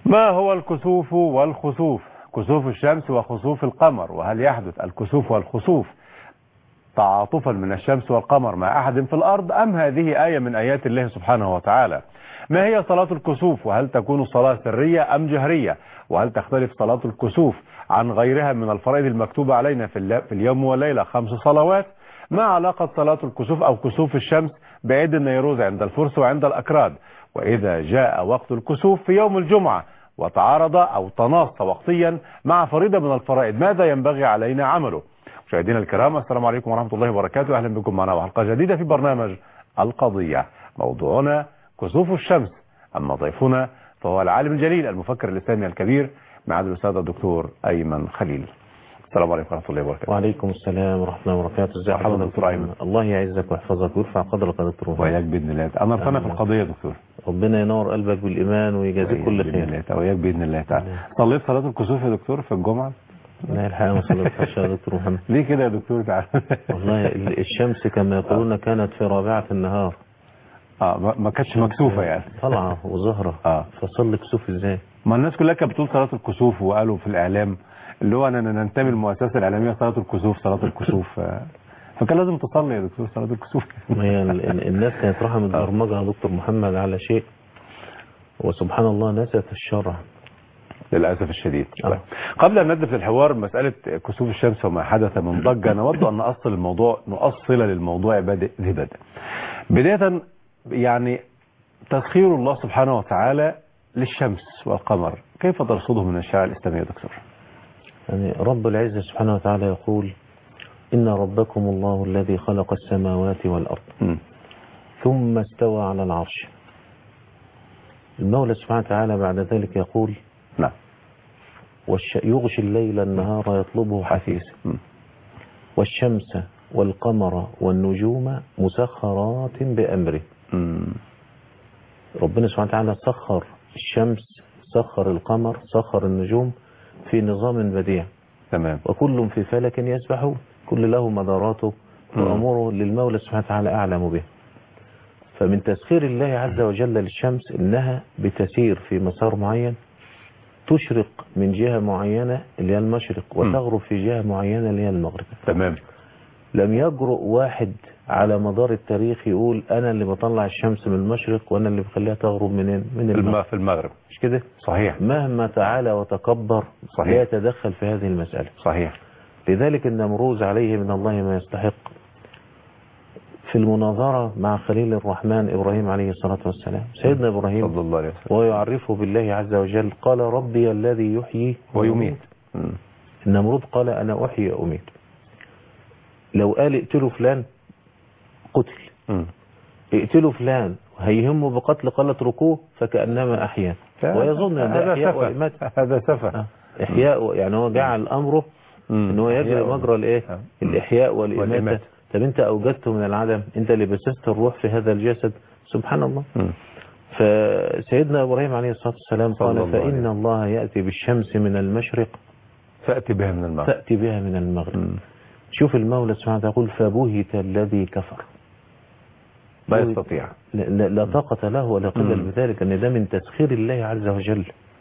ما هو الكسوف والخسوف كسوف الشمس وخسوف القمر وهل يحدث الكسوف والخسوف تعاطفا من الشمس والقمر مع أحد في الأرض أم هذه آية من آيات الله سبحانه وتعالى ما هي صلاة الكسوف وهل تكون صلاة سرية أم جهرية وهل تختلف صلاة الكسوف عن غيرها من الفرائض المكتوبة علينا في اليوم والليلة خمس صلوات ما علاقة صلاة الكسوف أو كسوف الشمس بعيد النيروز عند الفرس وعند الأكراد وإذا جاء وقت الكسوف في يوم الجمعة وتعارض أو تناص وقتيا مع فريضة من الفرائض ماذا ينبغي علينا عمله مشاهدينا الكرام السلام عليكم ورحمة الله وبركاته أهلا بكم معنا وحلقة جديدة في برنامج القضية موضوعنا كسوف الشمس أما ضيفنا فهو العالم الجليل المفكر الإسلامي الكبير معالي الأستاذ الدكتور أيمن خليل السلام عليكم ورحمة الله وبركاته وعليكم السلام ورحمة الله وبركاته ازي مرحبا دكتور أيمن الله يعزك ويحفظك ويرفع قدرك يا دكتور محمد وإياك بإذن الله أمرتنا في القضية دكتور ربنا ينور قلبك بالإيمان ويجازيك كل خير وإياك بإذن الله تعالى صليت صلاة الكسوف يا دكتور في الجمعة لا الحقيقة ما صليتش يا دكتور محمد ليه كده يا دكتور تعالى والله الشمس كما يقولون كانت في رابعة النهار اه ما كانتش مكسوفة يعني طالعة وظهرة اه فصلي كسوف ازاي ما الناس كلها كانت بتقول صلاة الكسوف وقالوا في الإعلام اللي هو أنا ننتمي للمؤسسة الإعلامية صلاة الكسوف صلاة الكسوف فكان لازم تصلي يا دكتور صلاة الكسوف ما هي الناس كانت رايحة متبرمجة يا دكتور محمد على شيء وسبحان الله نست الشرع للأسف الشديد آه. قبل أن ندف الحوار مسألة كسوف الشمس وما حدث من ضجة نود أن نأصل الموضوع نؤصل للموضوع بادئ ذي بدء بداية يعني تسخير الله سبحانه وتعالى للشمس والقمر كيف ترصده من الشرع الإسلامي يا دكتور يعني رب العزة سبحانه وتعالى يقول إن ربكم الله الذي خلق السماوات والأرض م. ثم استوى على العرش المولى سبحانه وتعالى بعد ذلك يقول نعم والش... يغشي الليل النهار يطلبه حثيثا م. والشمس والقمر والنجوم مسخرات بأمره م. ربنا سبحانه وتعالى سخر الشمس سخر القمر سخر النجوم في نظام بديع تمام وكل في فلك يسبحون كل له مداراته وأموره للمولى سبحانه وتعالى أعلم به فمن تسخير الله عز وجل للشمس إنها بتسير في مسار معين تشرق من جهة معينة اللي هي المشرق وتغرب في جهة معينة اللي هي المغرب تمام لم يجرؤ واحد على مدار التاريخ يقول أنا اللي بطلع الشمس من المشرق وأنا اللي بخليها تغرب منين من الم... المغرب في المغرب مش كده صحيح مهما تعالى وتكبر صحيح. لا يتدخل في هذه المسألة صحيح لذلك النمروز عليه من الله ما يستحق في المناظرة مع خليل الرحمن إبراهيم عليه الصلاة والسلام سيدنا إبراهيم صلى الله عليه وسلم ويعرفه بالله عز وجل قال ربي الذي يحيي ويميت م. النمرود قال أنا أحيي وأميت لو قال اقتلوا فلان قتل م. اقتلوا فلان هيهمه بقتل قال اتركوه فكأنما أحيا ويظن أن هذا إحياء سفه وإماتة هذا سفه آه. إحياء يعني هو جعل أمره م. ان هو يجري إحياء مجرى الايه آه. الاحياء والاماته والإماتة. طب انت اوجدته من العدم انت اللي بسست الروح في هذا الجسد سبحان الله م. فسيدنا ابراهيم عليه الصلاه والسلام صلى قال الله فان عليه. الله ياتي بالشمس من المشرق فأتي بها من المغرب تاتي بها من المغرب م. شوف المولى سبحانه وتعالى يقول فبهت الذي كفر لا يستطيع لا, لا, لا طاقه له ولا قدر مم. بذلك ان ده من تسخير الله عز وجل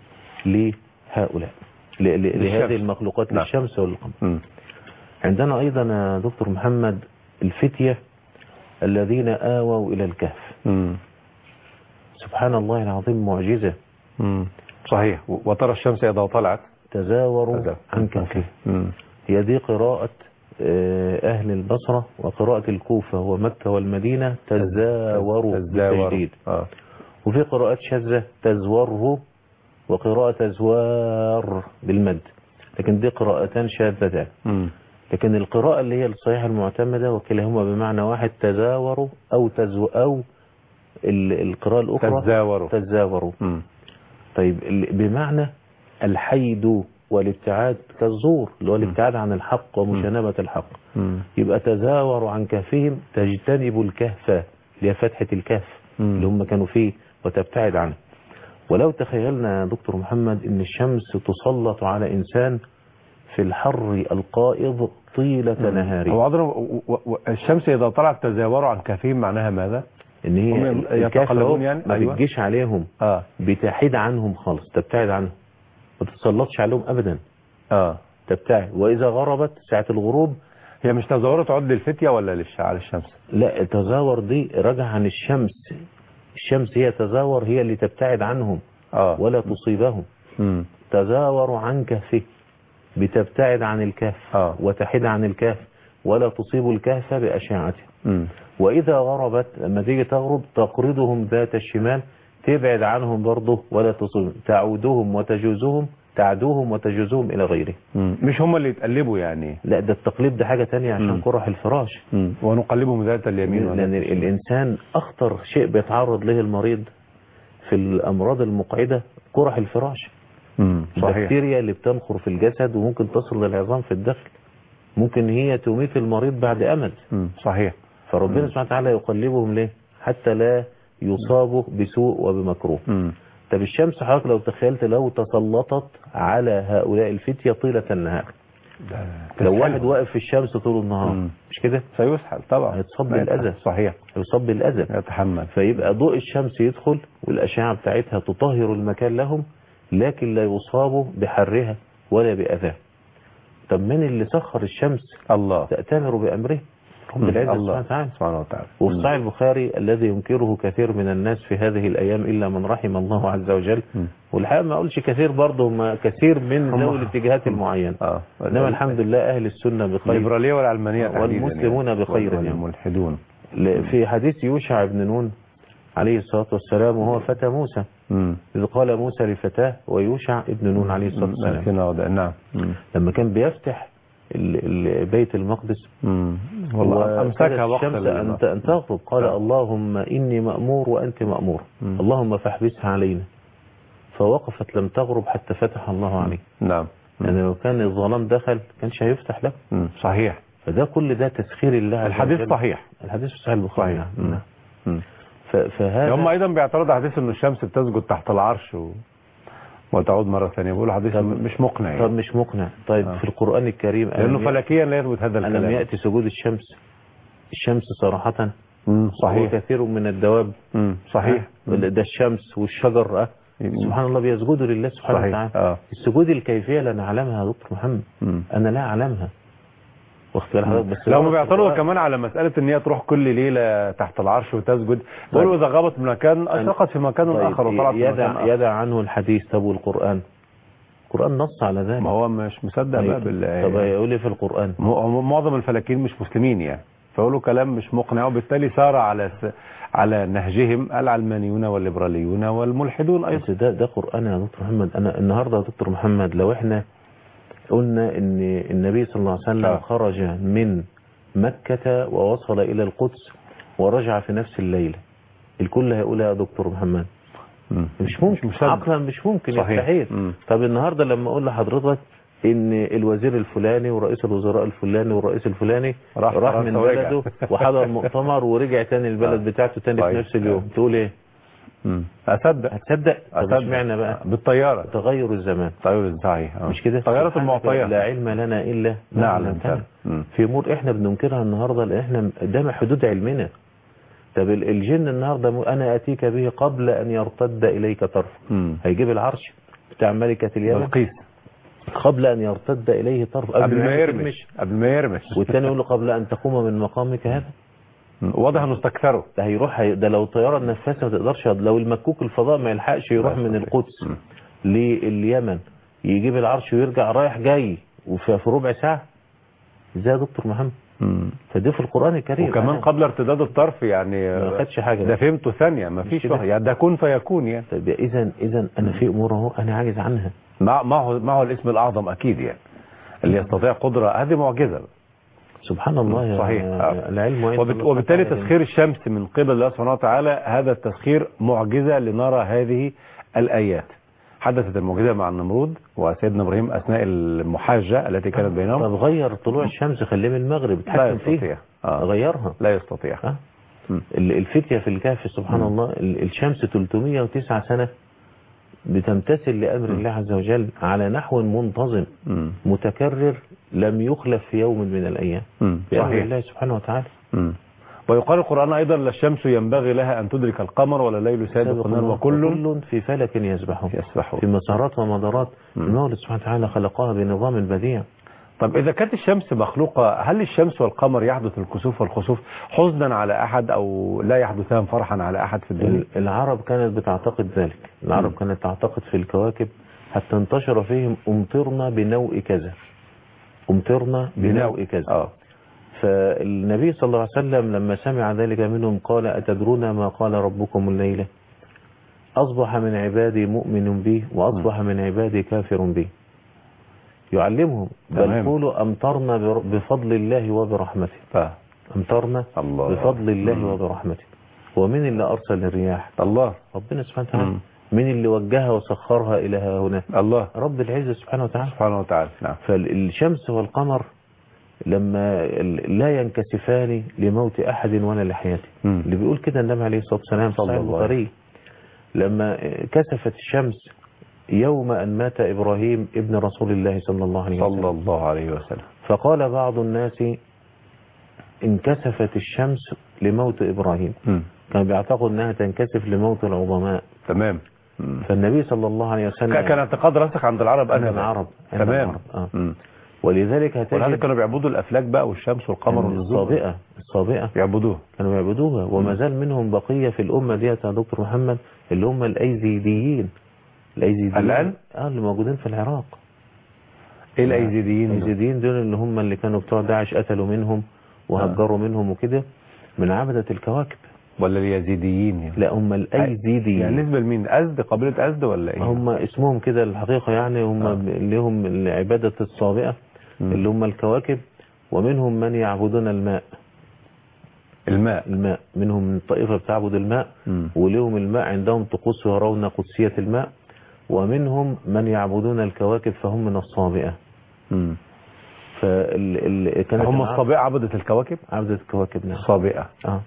لهؤلاء ل- ل- للشمس. لهذه المخلوقات نعم. للشمس والقمر م. عندنا أيضا يا دكتور محمد الفتية الذين آووا إلى الكهف م. سبحان الله العظيم معجزة م. صحيح و- وترى الشمس إذا طلعت تزاوروا تزاور. عن كهفهم م. هي دي قراءة آه، أهل البصرة وقراءة الكوفة ومكة والمدينة تزاوروا تزاور بالتجديد آه. وفي قراءات شاذة تزوره وقراءة تزوار بالمد لكن دي قراءتان شاذتان م. لكن القراءة اللي هي الصحيحة المعتمدة وكلاهما بمعنى واحد تزاوروا أو تزو أو ال- القراءة الأخرى تزاوروا تزاوروا م. طيب ال- بمعنى الحيد والابتعاد كالزور اللي هو الابتعاد عن الحق ومجانبة الحق م. يبقى تزاوروا عن كهفهم تجتنبوا الكهف اللي هي فتحة الكهف مم. اللي هم كانوا فيه وتبتعد عنه ولو تخيلنا يا دكتور محمد ان الشمس تسلط على انسان في الحر القائض طيلة هو نهاره عذرا و- و- و- الشمس إذا طلعت تزاوروا عن كهفهم معناها ماذا؟ ان هي هم الكاف يتقلبون أهو يعني؟ ما أيوة. بتجيش عليهم اه بتحيد عنهم خالص تبتعد عنهم ما تتسلطش عليهم ابدا اه تبتعد واذا غربت ساعة الغروب هي مش تزورة تعود للفتية ولا للش... على الشمس لا تزاور دي راجع عن الشمس الشمس هي تزاور هي اللي تبتعد عنهم اه ولا تصيبهم مم. تزاور عن كهفه بتبتعد عن الكهف آه. وتحيد عن الكهف ولا تصيب الكهف بأشعته مم. وإذا غربت لما تيجي تغرب تقرضهم ذات الشمال تبعد عنهم برضه ولا تصيب تعودهم وتجوزهم تعدوهم وتجوزهم إلى غيره مم. مش هم اللي يتقلبوا يعني لا ده التقليب ده حاجة تانية عشان مم. قرح الفراش مم. ونقلبهم ذات اليمين ولا لأن الإنسان أخطر شيء بيتعرض له المريض في الأمراض المقعدة قرح الفراش مم. صحيح البكتيريا اللي بتنخر في الجسد وممكن تصل للعظام في الداخل ممكن هي تميت المريض بعد أمد مم. صحيح فربنا سبحانه وتعالى يقلبهم ليه حتى لا يصابوا بسوء وبمكروه مم. طب الشمس حضرتك لو تخيلت لو تسلطت على هؤلاء الفتية طيلة النهار لو تسحلهم. واحد واقف في الشمس طول النهار مم. مش كده سيسحل طبعا هيتصاب ما بالأذى. يتحمل. صحيح يصاب بالأذى يتحمل فيبقى ضوء الشمس يدخل والأشعة بتاعتها تطهر المكان لهم لكن لا يصابوا بحرها ولا بأذاه طب من اللي سخر الشمس الله تأتمر بأمره رب مم. العزة الله سبحانه وتعالى سبحانه وتعالى وفي مم. صحيح البخاري الذي ينكره كثير من الناس في هذه الأيام إلا من رحم الله عز وجل مم. والحقيقة ما أقولش كثير برضه هم كثير من هم- ذوي الاتجاهات المعينة اه إنما الحمد لله أهل السنة بخير الليبرالية والعلمانية تحديداً والمسلمون يعني. بخير يعني. والملحدون ل- في حديث يوشع بن نون عليه الصلاة والسلام وهو فتى موسى مم. إذ قال موسى لفتاه ويوشع ابن نون عليه الصلاة والسلام لكن هذا- نعم مم. لما كان بيفتح ال- ال- بيت المقدس مم. والله امسكها وقت الشمس ال- أن أن تغرب قال آه. اللهم إني مأمور وأنت مأمور مم. اللهم فاحبسها علينا فوقفت لم تغرب حتى فتح الله عليه نعم مم. يعني لو كان الظلام دخل كانش هيفتح له مم. صحيح فده كل ده تسخير الله عز الحديث وجل. صحيح الحديث في صحيح البخاري صحيح نعم. مم. مم. ف- فهذا هم ايضا بيعترضوا على حديث ان الشمس بتسجد تحت العرش و... وتعود مرة ثانية بيقولوا حديث طب- مش مقنع طب يعني. مش مقنع طيب آه. في القرآن الكريم لانه ألم فلكيا لا يثبت هذا ألم الكلام يأتي سجود الشمس الشمس صراحة مم. صحيح وكثير من الدواب مم. صحيح آه، ده الشمس والشجر آه. مم. سبحان الله بيسجدوا لله سبحانه صحيح وتعالى اه السجود الكيفية لا نعلمها يا دكتور محمد مم. أنا لا أعلمها واخد بال حضرتك بس لو ورد ما بيعترضوا القرآن- كمان على مسألة ان هي تروح كل ليلة تحت العرش وتسجد بيقولوا اذا غابت من مكان اشرقت في مكان طيب اخر وطلعت في مكان يدع, اخر يدع عنه الحديث طب والقرآن القرآن نص على ذلك ما هو مش مصدق بقى طيب بالله طب يقول لي في القرآن م- معظم الفلاكين مش مسلمين يعني فيقولوا كلام مش مقنع وبالتالي سار على س... على نهجهم العلمانيون والليبراليون والملحدون ايضا بس ده ده قرآن يا دكتور محمد أنا النهاردة يا دكتور محمد لو إحنا قلنا إن النبي صلى الله عليه وسلم آه. خرج من مكة ووصل إلى القدس ورجع في نفس الليلة الكل هيقول يا دكتور محمد مم. مش ممكن مصدق. عقلا مش ممكن صحيح. يستحيل مم. طب النهاردة لما أقول لحضرتك إن الوزير الفلاني ورئيس الوزراء الفلاني والرئيس الفلاني راح راح فرنسا من ورجع. بلده وحضر مؤتمر ورجع تاني البلد آه. بتاعته تاني في طيب. نفس اليوم تقول إيه مم. اصدق هتصدق طب اصدق اشمعنى بقى بالطياره تغير الزمان طيب صحيح آه. مش كده طياره سبحانك المعطيات لا علم لنا الا ما نعلم علمتنا. مم. في امور احنا بننكرها النهارده لان احنا ده حدود علمنا طب ال- الجن النهارده م- انا اتيك به قبل ان يرتد اليك طرف مم. هيجيب العرش بتاع ملكه اليمن بلقيس قبل ان يرتد اليه طرف قبل ما يرمش. يرمش قبل ما يرمش والتاني يقول له قبل ان تقوم من مقامك هذا مم. واضح انه استكثروا ده هيروح هي... ده لو طياره النفاثه ما تقدرش لو المكوك الفضاء ما يلحقش يروح لا من يستطيع. القدس مم. لليمن يجيب العرش ويرجع رايح جاي وفي في ربع ساعه ازاي يا دكتور محمد مم. فدي في القران الكريم وكمان أنا قبل ارتداد الطرف يعني ما خدش حاجه ده ده فهمته ثانية ما فيش كده؟ واحد. يعني ده كن فيكون يعني طيب اذا اذا انا في امور اهو انا عاجز عنها مع معه معه الاسم الأعظم أكيد يعني اللي يستطيع قدرة هذه معجزة سبحان الله يا صحيح. آه. العلم وعند وبت... الله وبالتالي سبحانه تسخير الشمس من قبل الله سبحانه وتعالى هذا التسخير معجزة لنرى هذه الآيات حدثت المعجزة مع النمرود وسيدنا إبراهيم أثناء المحاجة التي كانت بينهم طب غير طلوع الشمس خليه من المغرب لا اتحكم فيه يستطيع آه. غيرها لا يستطيع ها؟ مم. ال- الفتية في الكهف سبحان مم. الله ال- الشمس 309 سنة بتمتثل لأمر الله عز وجل على نحو منتظم مم. متكرر لم يخلف في يوم من الأيام مم. بأمر صحيح الله سبحانه وتعالى مم. ويقال القرآن أيضا لا الشمس ينبغي لها أن تدرك القمر ولا الليل سابق النهار وكل وكل في فلك يسبحون يسبحون في مسارات ومدارات المولد سبحانه وتعالى خلقها بنظام بديع طب إذا كانت الشمس مخلوقة هل الشمس والقمر يحدث الكسوف والخسوف حزنا على أحد أو لا يحدثان فرحا على أحد في الدنيا ال- العرب كانت بتعتقد ذلك العرب مم. كانت تعتقد في الكواكب حتى انتشر فيهم امطرنا بنوء كذا امطرنا بنوء كذا آه. فالنبي صلى الله عليه وسلم لما سمع ذلك منهم قال أتدرون ما قال ربكم الليلة أصبح من عبادي مؤمن بي وأصبح من عبادي كافر بي يعلمهم بل تمام. قولوا أمطرنا بر- بفضل الله وبرحمته ف... أمطرنا الله بفضل الله مم. وبرحمته ومن اللي أرسل الرياح الله ربنا سبحانه وتعالى مم. من اللي وجهها وسخرها إلى ها هنا الله رب العزة سبحانه وتعالى سبحانه وتعالى نعم فالشمس والقمر لما ال- لا ينكسفان لموت أحد ولا لحياته مم. اللي بيقول كده النبي عليه الصلاة والسلام في صلى صحيح الله البخاري لما كسفت الشمس يوم أن مات إبراهيم ابن رسول الله صلى الله عليه صلى وسلم الله عليه وسلم فقال بعض الناس انكسفت الشمس لموت إبراهيم مم. كان بيعتقد أنها تنكسف لموت العظماء تمام مم. فالنبي صلى الله عليه وسلم ك- كان اعتقاد راسخ عند العرب عند أنا العرب عند تمام العرب. آه. مم. ولذلك ولهذا هتجد كانوا بيعبدوا الأفلاك بقى والشمس والقمر والنجوم الصابئة الصابئة يعبدوه كانوا يعبدوها وما زال منهم بقية في الأمة ديت يا دكتور محمد اللي هم الأيزيديين الأيزيديين الآن؟ اه اللي موجودين في العراق ايه الايزيديين دول؟ الأيزيديين دول اللي هم اللي كانوا بتوع داعش قتلوا منهم وهجروا منهم وكده من عبدة الكواكب ولا اليزيديين يعني لا هم يعني الأيزيديين نسبة لمين أزد قبيلة أزد ولا ايه هم اسمهم كده الحقيقة يعني هم آه. لهم عبادة الصابئة مم. اللي هم الكواكب ومنهم من يعبدون الماء الماء الماء منهم من طائفة بتعبد الماء مم. ولهم الماء عندهم طقوس يرون قدسية الماء ومنهم من يعبدون الكواكب فهم من الصابئة مم. فال ال... كانت هم العرب الصابئة عبدة الكواكب عبدة الكواكب نعم الصابئة اه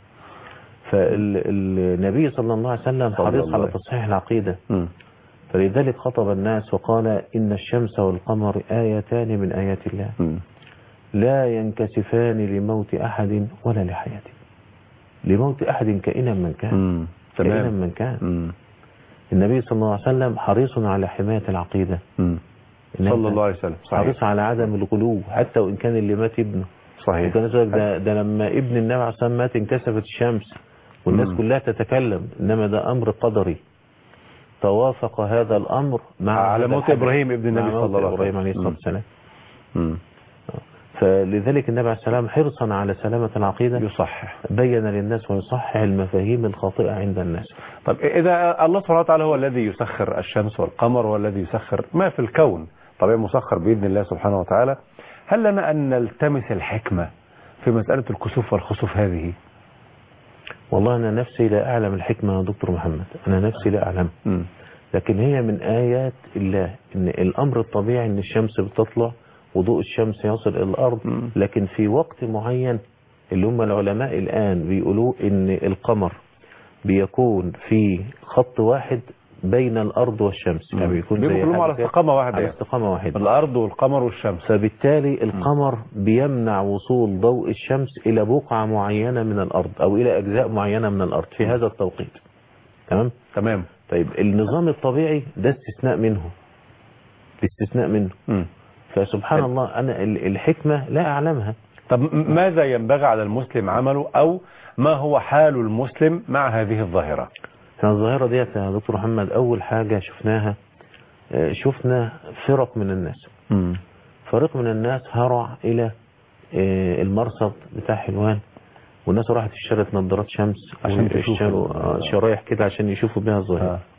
فالنبي صلى الله عليه وسلم صلى حريص الله على عليه. تصحيح العقيدة مم. فلذلك خطب الناس وقال إن الشمس والقمر آيتان من آيات الله مم. لا ينكسفان لموت أحد ولا لحياته لموت أحد كائنا من كان مم. كائنا تمام من كان مم. النبي صلى الله عليه وسلم حريص على حماية العقيدة مم. إنها صلى الله عليه وسلم صحيح حريص على عدم الغلو حتى وإن كان اللي مات ابنه صحيح وكان يقول لك ده, ده لما ابن النبي عليه الصلاة والسلام مات انكسفت الشمس والناس مم. كلها تتكلم إنما ده أمر قدري توافق هذا الأمر مع على هذا موت الحدث. إبراهيم ابن النبي مع صلى موت الله عليه إبراهيم وسلم. عليه الصلاة مم. والسلام مم. فلذلك النبي عليه السلام حرصا على سلامة العقيدة يصحح بين للناس ويصحح المفاهيم الخاطئة عند الناس طب إذا الله سبحانه وتعالى هو الذي يسخر الشمس والقمر والذي يسخر ما في الكون طبيعي مسخر بإذن الله سبحانه وتعالى هل لنا أن نلتمس الحكمة في مسألة الكسوف والخسوف هذه والله أنا نفسي لا أعلم الحكمة يا دكتور محمد أنا نفسي لا أعلم مم. لكن هي من آيات الله إن الأمر الطبيعي إن الشمس بتطلع وضوء الشمس يصل إلى الأرض مم. لكن في وقت معين اللي هم العلماء الآن بيقولوا إن القمر بيكون في خط واحد بين الأرض والشمس يعني بيكون بيبقوا زي كلهم على حاجة كده- استقامة واحدة على يعني. استقامة واحدة الأرض والقمر والشمس فبالتالي القمر بيمنع وصول ضوء الشمس إلى بقعة معينة من الأرض أو إلى أجزاء معينة من الأرض في هذا التوقيت تمام تمام طيب النظام الطبيعي ده استثناء منه الاستثناء منه مم. فسبحان الله أنا ال- الحكمة لا أعلمها طب م- ماذا ينبغي على المسلم عمله أو ما هو حال المسلم مع هذه الظاهرة احنا الظاهرة ديت يا دكتور محمد أول حاجة شفناها آه، شفنا فرق من الناس مم. فريق من الناس هرع إلى آه، المرصد بتاع حلوان والناس راحت اشترت نظارات شمس عشان تشوف واشتروا ال- آه، شرايح كده عشان يشوفوا بها الظاهرة آه.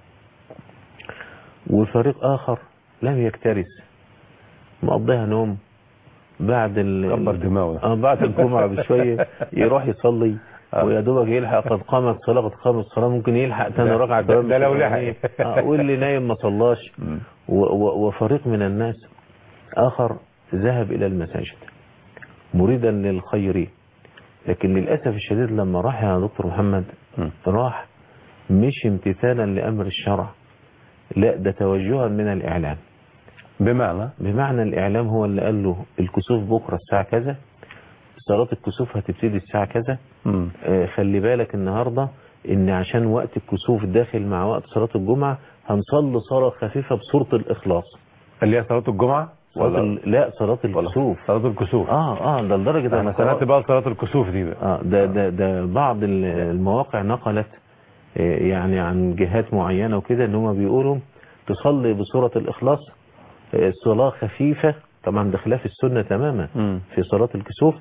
وفريق آخر لم يكترث مقضيها نوم بعد ال كبر دماغه اه بعد الجمعة بشوية يروح يصلي آه. ويا دوبك يلحق قد قامت صلاة قد قامت الصلاة ممكن يلحق تاني ده- ركعة ده- كمان ده مش لو الأولانية. لحق. آه، واللي نايم ما صلاش مم. و- و- وفريق من الناس آخر ذهب إلى المساجد مريدا للخير لكن للأسف الشديد لما راح يا دكتور محمد مم. راح مش امتثالا لأمر الشرع لا ده توجها من الإعلام بمعنى بمعنى الإعلام هو اللي قال له الكسوف بكرة الساعة كذا صلاة الكسوف هتبتدي الساعة كذا مم. آه، خلي بالك النهاردة ان عشان وقت الكسوف داخل مع وقت صلاة الجمعة هنصلي صلاة خفيفة بصورة الإخلاص اللي هي صلاة الجمعة صلاة ولا ال... لا صلاة ولا الكسوف صلاة الكسوف اه اه ده لدرجة انا أنا سمعت قرأت- بقى صلاة الكسوف دي بقى اه ده ده ده بعض ال- المواقع نقلت آه، يعني عن جهات معينة وكده ان هم بيقولوا تصلي بصورة الإخلاص آه، صلاة خفيفة طبعا ده خلاف السنة تماما مم. في صلاة الكسوف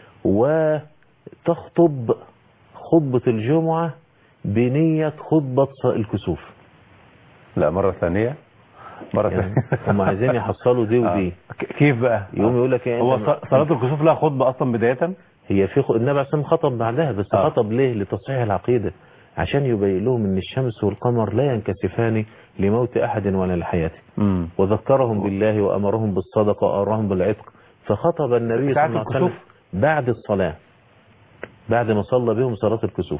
وتخطب خطبة الجمعة بنية خطبة ص- الكسوف لا مرة ثانية مرة يعني ثانية هم عايزين يحصلوا دي ودي آه. ك- كيف بقى يقوم يقول لك ايه هو أنت- ص- صلاة الكسوف لها خطبة اصلا بداية هي في خ- النبي عليه الصلاة والسلام خطب بعدها بس آه. خطب ليه لتصحيح العقيدة عشان يبين لهم ان الشمس والقمر لا ينكسفان لموت احد ولا لحياته مم. وذكرهم بالله وامرهم بالصدقة وامرهم بالعتق فخطب النبي صلى ساعة الله عليه وسلم الكسوف؟ بعد الصلاة بعد ما صلى بهم صلاة الكسوف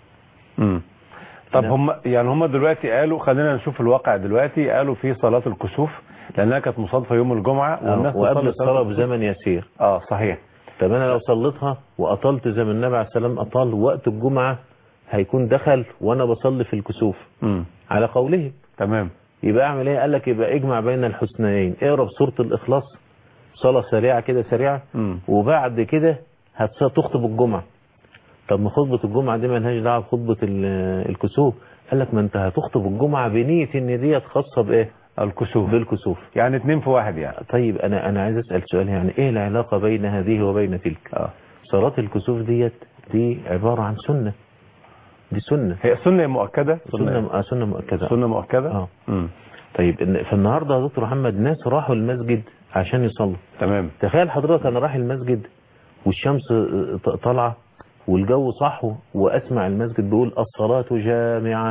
مم. طب نعم. هم يعني هم دلوقتي قالوا خلينا نشوف الواقع دلوقتي قالوا في صلاة الكسوف لانها كانت مصادفة يوم الجمعة والناس وقبل تصلي الصلاة الكسوف. بزمن يسير اه صحيح طب انا لو صليتها واطلت زي ما النبي عليه السلام اطال وقت الجمعة هيكون دخل وانا بصلي في الكسوف مم. على قولهم تمام يبقى اعمل ايه قال لك يبقى اجمع بين الحسنيين اقرا بسوره الاخلاص صلاه سريعه كده سريعه مم. وبعد كده هتخطب الجمعه طب ما خطبه الجمعه دي مالهاش دعوه بخطبه ال- الكسوف قال لك ما انت هتخطب الجمعه بنيه ان ديت خاصه بايه الكسوف بالكسوف يعني اتنين في واحد يعني طيب انا انا عايز اسال سؤال يعني ايه العلاقه بين هذه وبين تلك اه صلاه الكسوف ديت دي عباره عن سنه دي سنه هي سنة مؤكدة سنه آه، سنه مؤكده سنة مؤكدة اه مم. طيب إن- فالنهارده يا دكتور محمد ناس راحوا المسجد عشان يصلوا تمام تخيل حضرتك انا رايح المسجد والشمس ط- طالعه والجو صحو واسمع المسجد بيقول الصلاه جامعه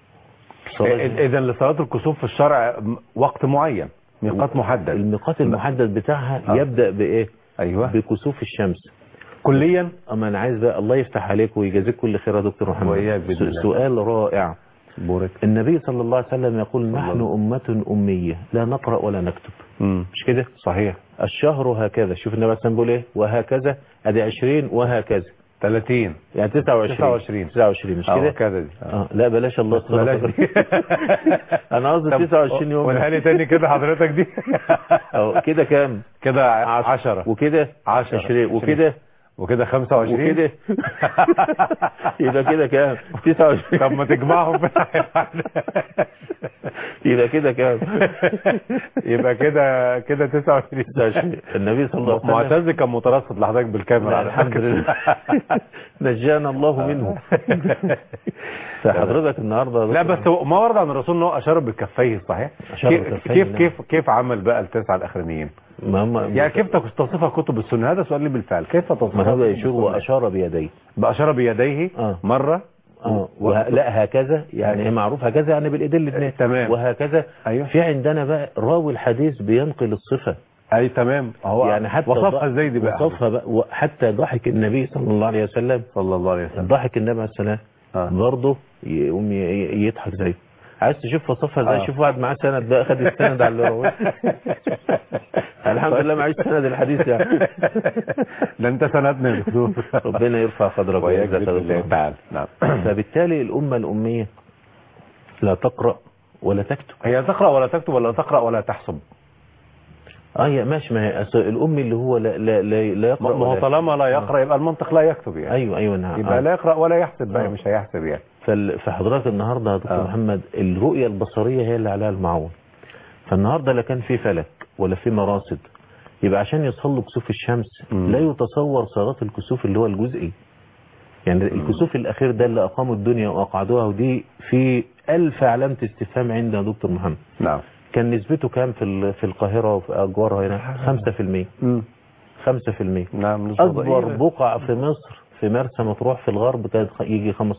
الصلاة اذا لصلاة الكسوف في الشرع م- وقت معين ميقات محدد الميقات المحدد بتاعها آه. يبدا بايه ايوه بكسوف الشمس كليا اما انا عايز بقى الله يفتح عليك ويجازيك كل خير يا دكتور محمد وإياك بإذن س- الله. سؤال رائع بورك النبي صلى الله عليه وسلم يقول صلى نحن الله. أمة أمية لا نقرأ ولا نكتب مم. مش كده صحيح الشهر هكذا شوف النبي عليه الصلاة والسلام بيقول ايه وهكذا ادي 20 وهكذا 30 يعني 29 29. 29 مش اه كده كده دي اه لا بلاش الله يستر بلاش دي. انا قصدي طب 29 يوم قولها لي تاني كده حضرتك دي اه كده كام كده 10 وكده عشرة. 20 وكده وكده 25 وكده يبقى كده كام 29 طب ما تجمعهم في يبقى كده كام يبقى كده كده 29 29 النبي صلى الله عليه وسلم معتز كان مترصد لحضرتك بالكاميرا لا على الحمد فكرة. لله نجانا الله منه فحضرتك النهارده لا بس هو ما ورد عن الرسول ان هو اشار بكفيه صحيح أشار كيف بكفيه، كيف نعم. كيف كيف عمل بقى التسعه الاخرانيين ما هم يعني كيف تصفها كتب السنه هذا سؤال لي بالفعل كيف ما تصفها هو كتب يشوف السنة؟ واشار بيديه باشار بيديه آه. مره اه وه... لا هكذا يعني هي معروف هكذا يعني بالايدين الاثنين تمام. وهكذا أيوه. في عندنا بقى راوي الحديث بينقل الصفه اي تمام هو يعني حتى وصفها ض- ازاي دي بقى وصفها بقى وحتى ضحك النبي صلى الله عليه وسلم صلى الله عليه وسلم ضحك النبي عليه السلام آه. برضه يقوم ي- ي- يضحك زيه عايز تشوف وصفها ازاي آه. شوف واحد معاه سند بقى خد السند على اللي رواه الحمد لله معيش سند الحديث يعني ده انت سندنا يا دكتور ربنا يرفع قدرك وياك ويعزك يا بإذن الله دكتور. تعالى نعم فبالتالي الأمة الأمية لا تقرأ ولا تكتب هي تقرا ولا تكتب ولا تقرا ولا تحسب اه يا ماشي ما هي أصل الأمي اللي هو لا لا لا, لا ما يقرأ ما هو ولا طالما لا يقرا يبقى المنطق لا يكتب يعني أيوه أيوه نعم يبقى آه. لا يقرا ولا يحسب بقى آه. مش هيحسب يعني فال- فحضرتك النهارده يا دكتور آه. محمد الرؤية البصرية هي اللي عليها المعول فالنهارده لا كان في فلك ولا في مراصد يبقى عشان يصلوا كسوف الشمس مم. لا يتصور صلاة الكسوف اللي هو الجزئي يعني الكسوف الأخير ده اللي أقاموا الدنيا وأقعدوها ودي في ألف علامة استفهام عند يا دكتور محمد نعم كان نسبته كام في ال- في القاهرة وفي أجوارها هنا 5% مم. 5% نعم نسبة أكبر ضئيلة. بقعة في مصر في مرسى مطروح في الغرب كانت خ- يجي 15%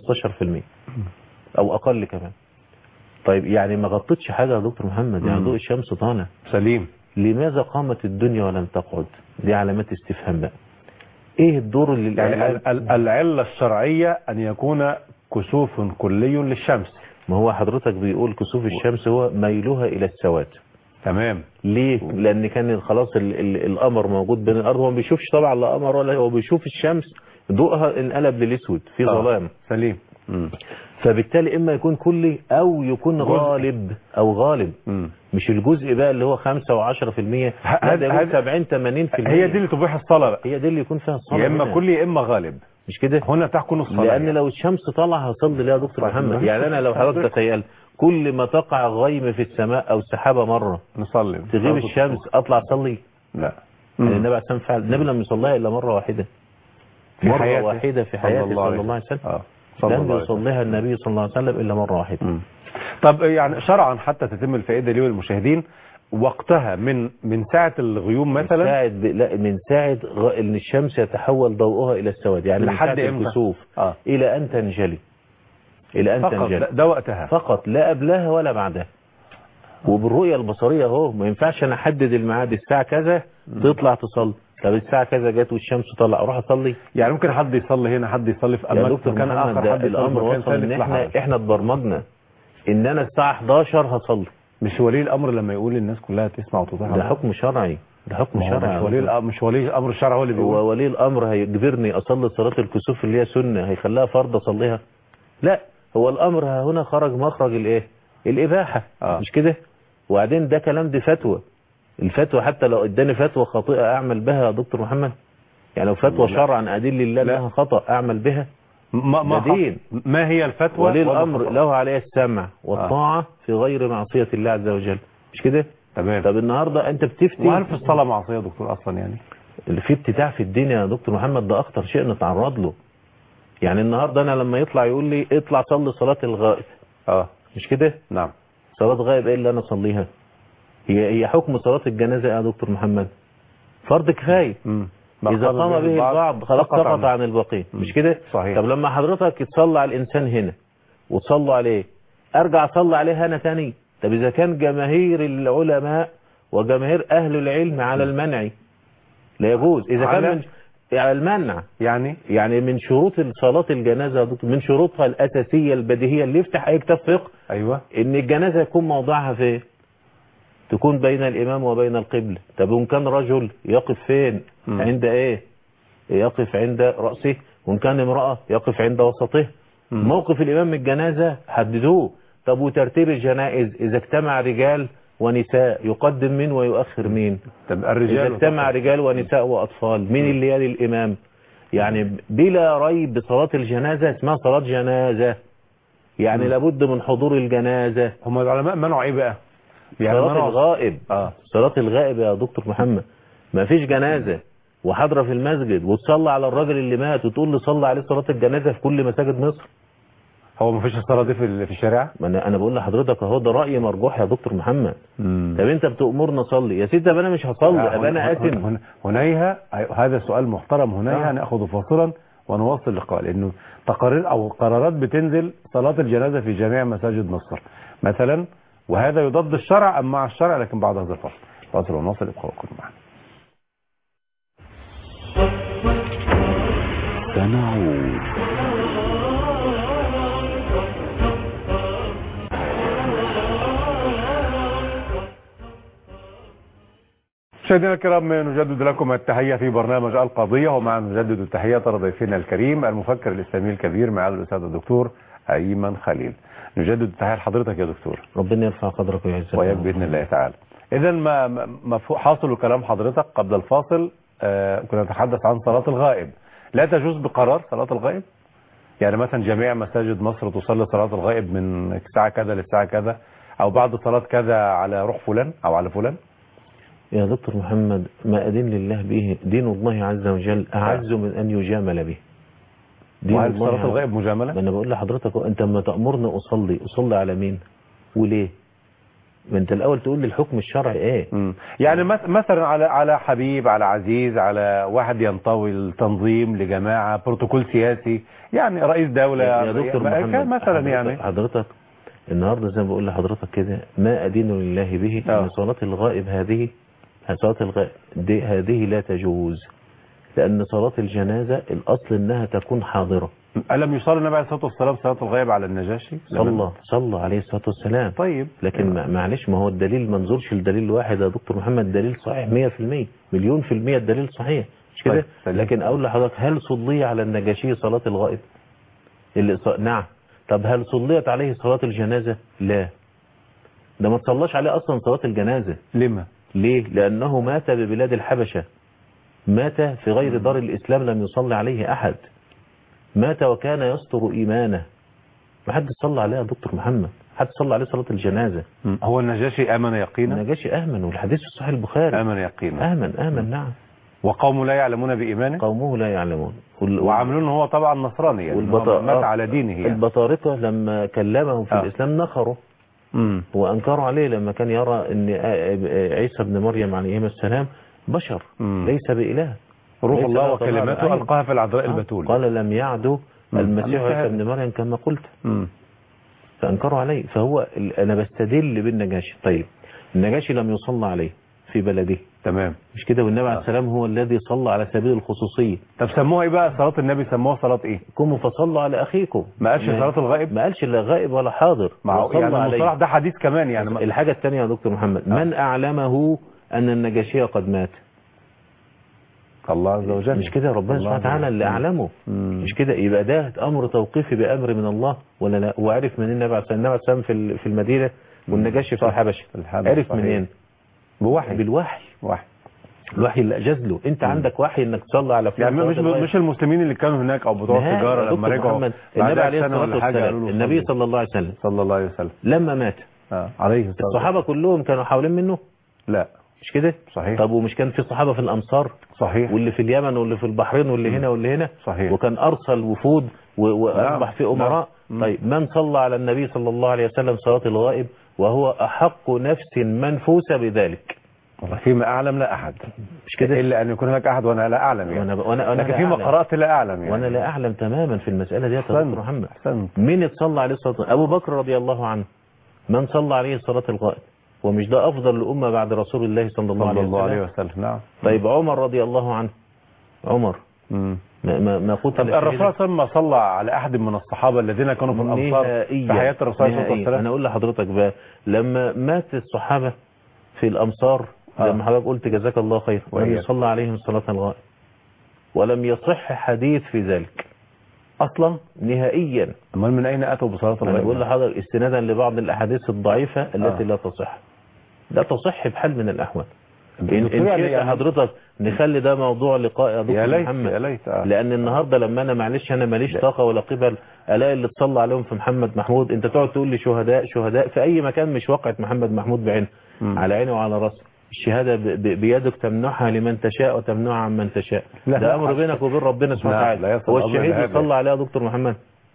أو أقل كمان طيب يعني ما غطتش حاجة يا دكتور محمد يعني مم. ضوء الشمس طالع سليم لماذا قامت الدنيا ولم تقعد دي علامات استفهام بقى ايه الدور اللي يعني الإعلام- ال- ال- العلة الشرعية أن يكون كسوف كلي للشمس ما هو حضرتك بيقول كسوف الشمس هو ميلها إلى السواد تمام ليه لان كان خلاص ال ال القمر موجود بين الارض هو ما بيشوفش طبعا لا قمر ولا هو بيشوف الشمس ضوءها انقلب للاسود في آه. ظلام سليم مم. فبالتالي اما يكون كلي او يكون جزء. غالب او غالب مم. مش الجزء بقى اللي هو 5 و10% لا ه- ده هذا- يكون 70 80% هي دي اللي تبيح الصلاة بقى هي دي اللي يكون فيها الصلاه يا اما هنا. كلي يا اما غالب مش كده هنا تحكم الصلاة لان يعني. لو الشمس طالعه هصلي ليها يا دكتور صحيح. محمد يعني انا لو حضرتك تخيل كل ما تقع غيم في السماء او سحابه مره نصلي تغيب الشمس اطلع اصلي لا يعني النبي عليه الصلاه والسلام فعل النبي لم يصليها الا مره واحده في مره حياته. واحده في حياته صلى الله عليه وسلم اه صلى لم الله عليه وسلم. يصليها النبي صلى الله عليه وسلم الا مره واحده مم. طب يعني شرعا حتى تتم الفائدة ليه والمشاهدين وقتها من من ساعة الغيوم من مثلا ساعة ب... لا من ساعة غ... ان الشمس يتحول ضوءها الى السواد يعني من لحد ساعة إمتى؟ الكسوف اه الى ان تنجلي الى ان فقط تنجلي ده, ده وقتها فقط لا قبلها ولا بعدها وبالرؤية البصرية اهو ما ينفعش انا احدد الميعاد الساعة كذا تطلع تصلي طب الساعة كذا جت والشمس طلع اروح اصلي يعني ممكن حد يصلي هنا حد يصلي في يا أماكن دكتور مكان محمد آخر ده حد يصلي في الامر مكان وصل ثالث ان لا احنا حرج. احنا اتبرمجنا ان انا الساعة 11 هصلي مش ولي الأمر لما يقول الناس كلها تسمع وتطيع ده حكم شرعي ده حكم ما هو شرعي مش ولي الأمر مش ولي الأمر الشرعي هو اللي بيقول هو ولي الامر هيجبرني اصلي صلاه الكسوف اللي هي سنه هيخليها فرض اصليها لا هو الامر ها هنا خرج مخرج الايه الاباحه آه. مش كده وبعدين ده كلام دي فتوى الفتوى حتى لو اداني فتوى خاطئه اعمل بها يا دكتور محمد يعني لو فتوى لا. شرعا ادل الله لا. انها خطا اعمل بها ما ما ده دين. خط- ما هي الفتوى ولي وما الامر خطأ؟ له عليه السمع والطاعه في غير معصيه الله عز وجل مش كده تمام طب النهارده انت بتفتي وهل في الصلاة معصية يا دكتور أصلا يعني اللي فيه ابتداع في الدين يا دكتور محمد ده اخطر شيء نتعرض له يعني النهارده انا لما يطلع يقول لي اطلع صلي صلاه الغائب اه مش كده نعم صلاه غائب ايه اللي انا اصليها هي هي حكم صلاه الجنازه يا دكتور محمد فرض كفايه مم. اذا قام به البعض خلاص سقط سقط عنه. عن الباقين مش كده صحيح. طب لما حضرتك تصلي على الانسان هنا وتصلوا عليه ارجع اصلي عليه انا تاني طب اذا كان جماهير العلماء وجماهير اهل العلم على المنع لا يجوز اذا كان على- من على المنع يعني يعني من شروط صلاة الجنازة يا دكتور من شروطها الأساسية البديهية اللي يفتح أي كتاب فقه أيوة إن الجنازة يكون موضعها فين تكون بين الإمام وبين القبلة طب وإن كان رجل يقف فين مم. عند إيه يقف عند رأسه وإن كان امرأة يقف عند وسطه مم. موقف الإمام من الجنازة حددوه طب وترتيب الجنائز إذا اجتمع رجال ونساء يقدم مين ويؤخر مين طب إذا الرجال اجتمع رجال ونساء وأطفال مين اللي يلي الإمام يعني بلا ريب صلاة الجنازة اسمها صلاة جنازة يعني مم. لابد من حضور الجنازة هم العلماء منعوا ايه بقى يعني صلاة منعوا الغائب اه صلاة الغائب يا دكتور محمد ما فيش جنازة وحاضرة في المسجد وتصلي على الراجل اللي مات وتقول لي صلي عليه صلاة الجنازة في كل مساجد مصر هو ما فيش الصلاة دي في ال- في الشارع ما انا انا بقول لحضرتك اهو ده رأي مرجوح يا دكتور محمد طب انت بتأمرنا صلي يا سيدي طب انا مش هصلي طب انا اثم هنيها هذا سؤال محترم هنيها آه. ناخذ فاصلا ونواصل اللقاء لانه تقارير او قرارات بتنزل صلاة الجنازة في جميع مساجد مصر مثلا وهذا يضاد الشرع ام مع الشرع لكن بعد هذا الفصل فاصل ونواصل ابقوا كل معنا سنعود مشاهدينا الكرام نجدد لكم التحية في برنامج القضية ومع نجدد التحية ضيفنا الكريم المفكر الإسلامي الكبير معالي الأستاذ الدكتور أيمن خليل نجدد التحية لحضرتك يا دكتور ربنا يرفع قدرك ويعزك وياك بإذن الله تعالى إذا ما ما- ما فوق- حاصل كلام حضرتك قبل الفاصل آه كنا نتحدث عن صلاة الغائب لا تجوز بقرار صلاة الغائب يعني مثلا جميع مساجد مصر تصلي صلاة الغائب من الساعة كذا للساعة كذا أو بعد صلاة كذا على روح فلان أو على فلان يا دكتور محمد ما أدين لله به دين الله عز وجل أعز من أن يجامل به دين وهل الله صلاة عز- الغائب ما مجاملة؟ أنا بقول لحضرتك هو أنت لما تأمرني أصلي أصلي على مين وليه ما أنت الأول تقول لي الحكم الشرعي إيه مم. يعني مث- مثلا على على حبيب على عزيز على واحد ينطوي التنظيم لجماعة بروتوكول سياسي يعني رئيس دولة يا دكتور ما- محمد كان مثلا حضرتك- يعني حضرتك النهاردة زي ما بقول لحضرتك كده ما أدين لله به آه. أن صلاة الغائب هذه صلاة الغائب دي هذه لا تجوز لأن صلاة الجنازة الأصل إنها تكون حاضرة ألم يصلي النبي عليه الصلاة والسلام صلاة الغائب على النجاشي صلى صلى عليه الصلاة والسلام طيب لكن ما- معلش ما هو الدليل ما نزورش الدليل الواحد يا دكتور محمد الدليل صحيح 100% مليون في المية الدليل صحيح مش كده طيب، سليم. لكن أقول لحضرتك هل صلي على النجاشي صلاة الغائب اللي ص... نعم طب هل صليت عليه صلاة الجنازة لا ده ما تصلاش عليه أصلا صلاة الجنازة لما ليه لأنه مات ببلاد الحبشة مات في غير دار الإسلام لم يصلي عليه أحد مات وكان يستر إيمانه ما حد صلى عليه يا دكتور محمد حد صلى عليه صلاة الجنازة مم. هو النجاشي آمن يقينا النجاشي أهمن والحديث في صحيح البخاري آمن يقينا أهمن أهمن نعم وقوم لا يعلمون بإيمانه قومه لا يعلمون وال- وعاملون هو طبعا نصراني يعني والبط- هو مات آه. على دينه يعني البطارقة لما كلمهم في آه. الإسلام نخروا مم. وأنكروا عليه لما كان يرى أن عيسى بن مريم عليه السلام بشر مم. ليس بإله روح ليس الله له طبيعة وكلماته أيوة. ألقاها في العذراء آه. البتول قال لم يعدو مم. المسيح المسيح. عيسى بن مريم كما قلت مم. فأنكروا عليه فهو ال- أنا بستدل بالنجاشي طيب النجاشي لم يصلى عليه في بلده تمام مش كده والنبي عليه السلام هو الذي صلى على سبيل الخصوصية طب سموها ايه بقى صلاة النبي سموها صلاة ايه قوموا فصلوا على أخيكم ما قالش صلاة الغائب ما قالش لا غائب ولا حاضر مع وصلى يعني عليه. المصطلح ده حديث كمان يعني ما- الحاجة الثانية يا دكتور محمد من أعلمه أن النجاشي قد مات الله عز وجل مش كده ربنا الله سبحانه عز وتعالى وجل. اللي أعلمه مم. مش كده يبقى ده أمر توقيفي بأمر من الله ولا لا وعرف من النبي عليه الصلاة النبي عليه الصلاة والسلام في ال- في المدينة والنجاشي في صح. الحبشة الحبشة، عرف صحيح. منين بوحي بالوحي وحي الوحي اللي أجاز له أنت عندك وحي إنك تصلي على فلان يعني مش صلاة الغائب. مش المسلمين اللي كانوا هناك او بتوع نهائي التجاره يا لما دكتور رجعوا محمد بعدها النبي عليه بسنة الصلاة ولا حاجة قالوا والسلام له النبي صلي. صلى الله عليه وسلم صلى الله عليه وسلم لما مات آه. عليه الصلاة الصحابة كلهم كانوا حوالين منه لا مش كده صحيح. طب ومش كان في صحابة في الأمصار صحيح واللي في اليمن واللي في البحرين واللي هنا واللي هنا صحيح. وكان أرسل وفود و- وأصبح نعم. في أمراء نعم. طيب من صلى على النبي صلى الله عليه وسلم صلاة الغائب وهو أحق نفس منفوسة بذلك والله فيما اعلم لا احد مش كده الا ان يكون هناك احد وانا لا اعلم يعني وأنا وأنا وأنا لكن لا فيما أعلم. قرات لا اعلم يعني وأنا لا أعلم تماما في المسألة دي يا أحسنت. دكتور محمد احسنت مين اتصلى عليه الصلاة والسلام؟ أبو بكر رضي الله عنه من صلى عليه صلاة الغائب ومش ده أفضل الأمة بعد رسول الله صلى الله صلى عليه الله عليه وسلم وسلم نعم طيب عمر رضي الله عنه عمر مم. ما, ما, ما قتل طب الرسول شهيدا. صلى الله عليه وسلم ما صلى على احد من الصحابه الذين كانوا في الامصار نهائيا في حياه الرسول صلى الله عليه نهائيا. انا وسلم اقول لحضرتك بقى لما مات الصحابه في الامصار آه. لما حضرتك قلت جزاك الله خير لم وإياك. يصلى عليهم صلاه الغائب ولم يصح حديث في ذلك اصلا نهائيا امال من اين اتوا بصلاه انا بقول الغيب لحضرتك استنادا لبعض الاحاديث الضعيفه التي آه. لا تصح لا تصح بحال من الاحوال ان دكتور إن يعني- شئت يعني- حضرتك نخلي ده موضوع لقاء يا يا دكتور ليت محمد يا ليت آه. لان النهارده لما انا معلش انا ماليش طاقه ولا قبل الاقي اللي تصلى عليهم في محمد محمود انت تقعد تقول لي شهداء شهداء في اي مكان مش واقعه محمد محمود بعينه مم. على عيني وعلى راسي الشهاده ب- ب- بيدك تمنحها لمن تشاء وتمنعها عن من تشاء لا، ده لا، امر بينك وبين ربنا سبحانه لا، وتعالى لا يصل هو الأمر الشهيد لهذا. بيصلى عليه يا دكتور محمد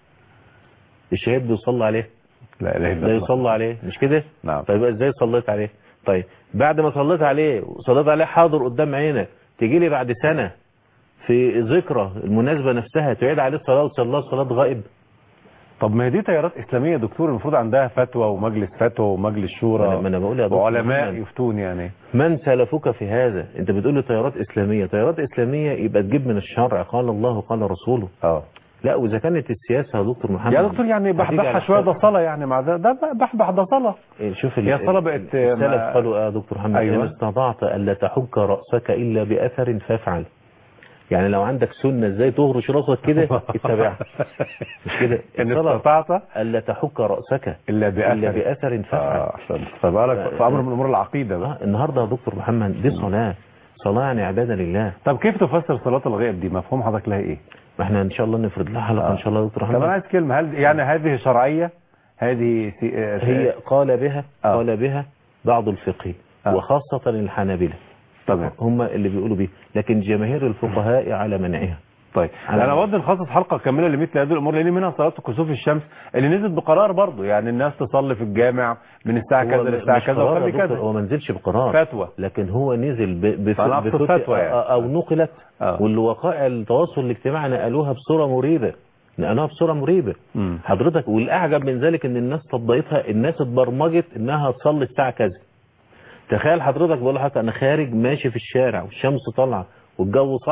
الشهيد بيصلى عليه لا اله الا لا الله يصلى عليه مش كده نعم. طيب ازاي صليت عليه طيب بعد ما صليت عليه وصليت عليه حاضر قدام عينك تيجي لي بعد سنة في ذكرى المناسبة نفسها تعيد عليه الصلاة وتصلى صلاة غائب طب ما هي دي تيارات اسلاميه يا دكتور المفروض عندها فتوى ومجلس فتوى ومجلس شورى ما أنا بقول يا دكتور وعلماء محمد. يفتون يعني من سلفك في هذا انت بتقول لي تيارات اسلامية تيارات اسلامية يبقى تجيب من الشرع قال الله وقال رسوله اه لا واذا كانت السياسة يا دكتور محمد يا دكتور يعني هتيجي بحبحها على شويه ده حساب- صلاه يعني مع ده ده بحبح ده صلاه إيه، شوف ال- هي الصلاة بقت السلف ما- قالوا يا دكتور محمد أيوة. إن استطعت ألا تحك رأسك إلا بأثر فافعل يعني لو عندك سنة ازاي تهرش راسك كده اتبعها مش كده ان الصلاة استطعت ألا تحك رأسك الا باثر إلا بأثر فافعل اه احسنت فبالك في امر من امور العقيده بقى آه النهاردة يا دكتور محمد دي صلاة صلاة يعني عبادة لله طب كيف تفسر صلاه الغائب دي مفهوم حضرتك لها ايه ما احنا إن شاء الله نفرد لها حلقة إن شاء الله يا دكتور طب انا محمد عايز كلمه هل يعني هذه شرعيه هذه سي... آه، هي قال بها آه. قال بها بعض الفقه آه. وخاصة الحنابلة تمام هم اللي بيقولوا بيه لكن جماهير الفقهاء على منعها طيب على- انا اود نخصص حلقه كامله لمثل هذه الامور لان منها صلاه كسوف الشمس اللي نزلت بقرار برضه يعني الناس تصلي في الجامع من الساعه كذا هو للساعه مش كذا قرار وخلي يا دكتور، كذا هو ما نزلش بقرار فتوى لكن هو نزل ب- بف- أنا أقصد بفت- فتوى يعني. أو نقلت آه. واللي وقائع التواصل الاجتماعي نقلوها بصورة مريبة نقلوها بصورة مريبة مم. حضرتك والأعجب من ذلك إن الناس طبقتها الناس اتبرمجت إنها تصلي الساعة كذا تخيل حضرتك بقول لحضرتك أنا خارج ماشي في الشارع والشمس طالعة والجو صح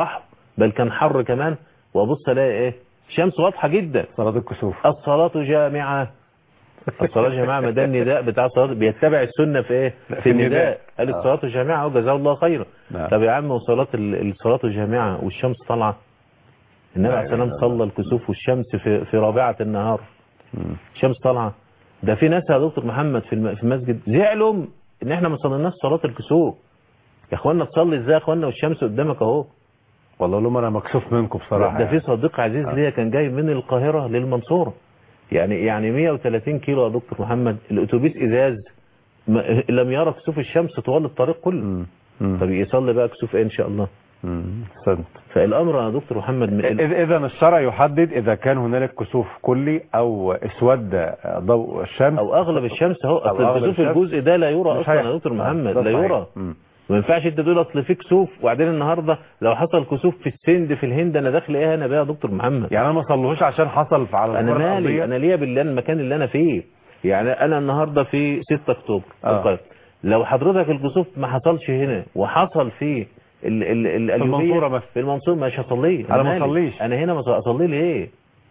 بل كان حر كمان وابص الاقي ايه شمس واضحه جدا صلاة الكسوف الصلاة جامعة الصلاة جامعة ما ده النداء بتاع الصلاة بيتبع السنة في ايه في النداء قال آه. الصلاة جامعة وجزاه الله خيرا نعم. طب يا عم وصلاة ال- الصلاة جامعة والشمس طالعة النبي لا عليه السلام إله إلا الله. صلى الكسوف والشمس في في رابعة النهار مم. الشمس طالعة ده في ناس يا دكتور محمد في الم- في المسجد زعلوا ان احنا ما صليناش صلاة الكسوف يا اخوانا تصلي ازاي يا اخوانا والشمس قدامك اهو والله لهم انا مكسوف منكم بصراحة ده في يعني. صديق عزيز ليا كان جاي من القاهرة للمنصورة يعني يعني 130 كيلو يا دكتور محمد الاتوبيس ازاز ما لم يرى كسوف الشمس طوال الطريق كله مم. مم. طب يصلي بقى كسوف ايه ان شاء الله مم. صدق فالامر يا دكتور محمد من إذ- اذا الشرع يحدد اذا كان هنالك كسوف كلي او اسود ضوء الشمس او اغلب الشمس اهو أو اصل أغلب الكسوف الشمس الجزء ده لا يرى مش اصلا يا هيحصل. دكتور آه، محمد ده لا صحيح. يرى مم. ما ينفعش انت تقول اصل في كسوف وبعدين النهارده لو حصل كسوف في السند في الهند انا داخل ايه انا بقى يا دكتور محمد يعني انا ما صلوش عشان حصل في على انا الكرة مالي الأرضية. انا ليا بالله المكان اللي انا فيه يعني انا النهارده في 6 اكتوبر في آه. القاهرة. لو حضرتك الكسوف ما حصلش هنا وحصل في ال ال ال المنصورة مثلا. في المنصورة مش هصليه أنا ما مالي. أصليش. انا هنا ما اصلي ليه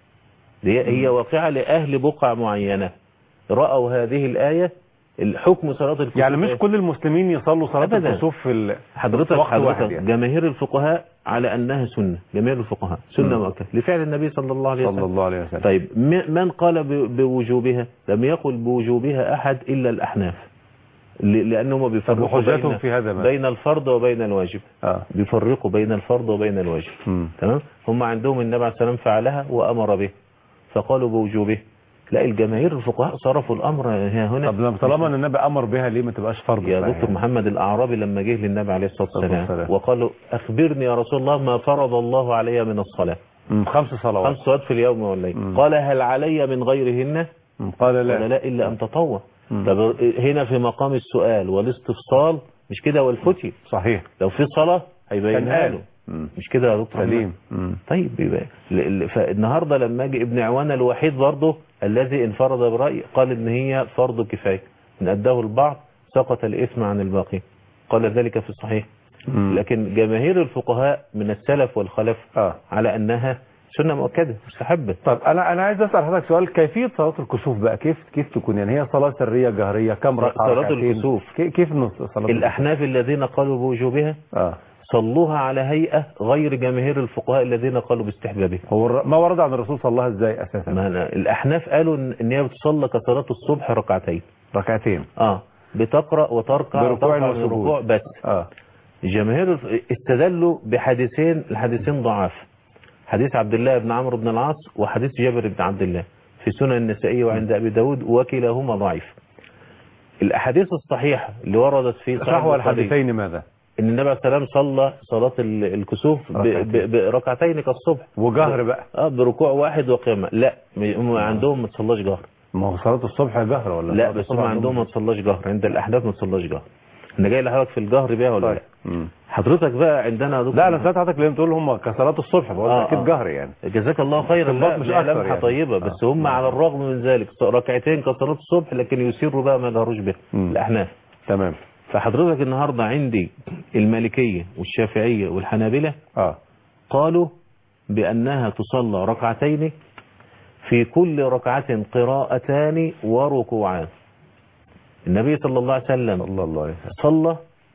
دي هي واقعه لاهل بقعه معينه راوا هذه الايه الحكم صلاه الكسوف يعني مش إيه؟ كل المسلمين يصلوا صلاة أبداً. الكسوف في ال... حضرتك في وقت حضرتك واحد يعني. جماهير الفقهاء على انها سنه جماهير الفقهاء سنه مم. مؤكده لفعل النبي صلى الله عليه وسلم صلى الله عليه وسلم طيب م- من قال ب- بوجوبها لم يقل بوجوبها أحد إلا الأحناف ل- لأنهم بيفرقوا وحجتهم بين, في هذا ما بين الفرض وبين الواجب اه بيفرقوا بين الفرض وبين الواجب مم. تمام هم عندهم النبي عليه السلام فعلها وأمر به فقالوا بوجوبه لا الجماهير الفقهاء صرفوا الأمر ها هنا طب لما طالما ان النبي امر بها ليه ما تبقاش فرض يا صحيح؟ دكتور محمد الأعرابي لما جه للنبي عليه الصلاة الصلاة والسلام والسلام. وقال له أخبرني يا رسول الله ما فرض الله علي من الصلاة مم. خمس صلوات خمس صلوات في اليوم والليل مم. قال هل علي من غيرهن مم. قال لا قال لا إلا أن تطوع مم. طب هنا في مقام السؤال والاستفصال مش كده والفتي صحيح لو في صلاة هيبينها كان له مم. مش كده يا دكتور سليم محمد؟ مم. طيب يبقى ل- ل- فالنهارده لما اجي ابن عوان الوحيد برضه الذي انفرد برأي قال ان هي فرض كفايه ان اداه البعض سقط الاثم عن الباقي قال ذلك في الصحيح مم. لكن جماهير الفقهاء من السلف والخلف اه على انها سنه مؤكده مستحبه طب انا انا عايز اسال حضرتك سؤال كيفيه صلاه الكسوف بقى كيف كيف تكون يعني هي صلاه سريه جهريه كم ركعه صلاة ركعتين؟ الكسوف. كي- كيف نص صلاه الاحناف الذين قالوا بوجوبها اه صلوها على هيئة غير جماهير الفقهاء الذين قالوا باستحبابها هو الر- ما ورد عن الرسول صلى الله عليه ازاي اساسا ما أنا الأحناف قالوا إن- إن هي بتصلى كصلاة الصبح ركعتين ركعتين اه بتقرأ وتركع بركوع وترفع من وسجود. الركوع بس اه جماهير الف- استدلوا بحديثين الحديثين ضعاف حديث عبد الله بن عمرو بن العاص وحديث جابر بن عبد الله في سنن النسائي وعند أبي داود وكلاهما ضعيف الأحاديث الصحيحة اللي وردت في صحيح صحوى البخاري الحديثين ماذا ان النبي عليه السلام صلى صلاة ال- الكسوف ب- ركعتين. ب- بركعتين كالصبح وجهر بقى اه بركوع واحد وقيامة لا م- هم عندهم ما تصلاش جهر ما هو صلاه الصبح جهر ولا لا صلاة بس الصبح هم عندهم ما تصلاش جهر عند الاحداث ما تصلاش جهر انا جاي لحضرتك في الجهر بيها ولا طيب. لا مم. حضرتك بقى عندنا يا دكتور لا انا سمعت حضرتك ليه بتقول هم كصلاه الصبح بقول آه، اكيد آه. جهر يعني جزاك الله خيرا استنباط لا مش مش أكتر لمحة يعني. طيبة آه. بس هم على الرغم من ذلك ركعتين كصلاة الصبح لكن يسروا بقى ما يجهروش بها مم. الاحناف تمام فحضرتك النهاردة عندي المالكية والشافعية والحنابلة اه قالوا بأنها تصلى ركعتين في كل ركعة قراءتان وركوعان النبي صلى الله عليه وسلم صلى الله عليه وسلم صلى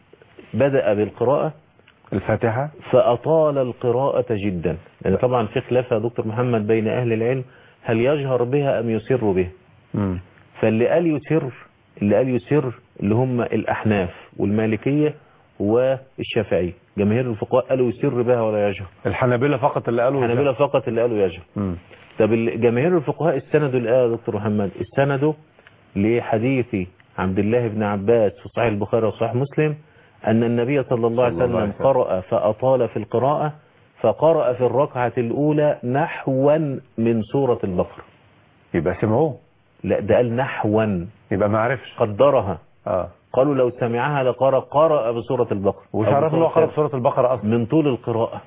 بدأ بالقراءة الفاتحه فأطال القراءة جدا لأن طبعا في خلاف يا دكتور محمد بين أهل العلم هل يجهر بها أم يسر بها مم. فاللي قال يسر اللي قال يسر اللي هم الأحناف والمالكية والشافعية جماهير الفقهاء قالوا يسر بها ولا يجهر الحنابلة فقط اللي قالوا الحنابلة فقط اللي قالوا يجهر مم. طب ال- جماهير الفقهاء استندوا الآية يا دكتور محمد استندوا لحديث عبد الله بن عباس في صحيح البخاري وصحيح مسلم أن النبي صلى الله عليه صلى الله عليه وسلم وسلم. قرأ فأطال في القراءة فقرأ في الركعة الأولى نحوا من سورة البقرة يبقى سمعوه لا ده قال نحوا يبقى ما عرفش قدرها اه قالوا لو سمعها لقرأ قرأ بسورة البقرة وش أو عرف ان هو بسورة قرأ سورة البقرة اصلا من طول القراءة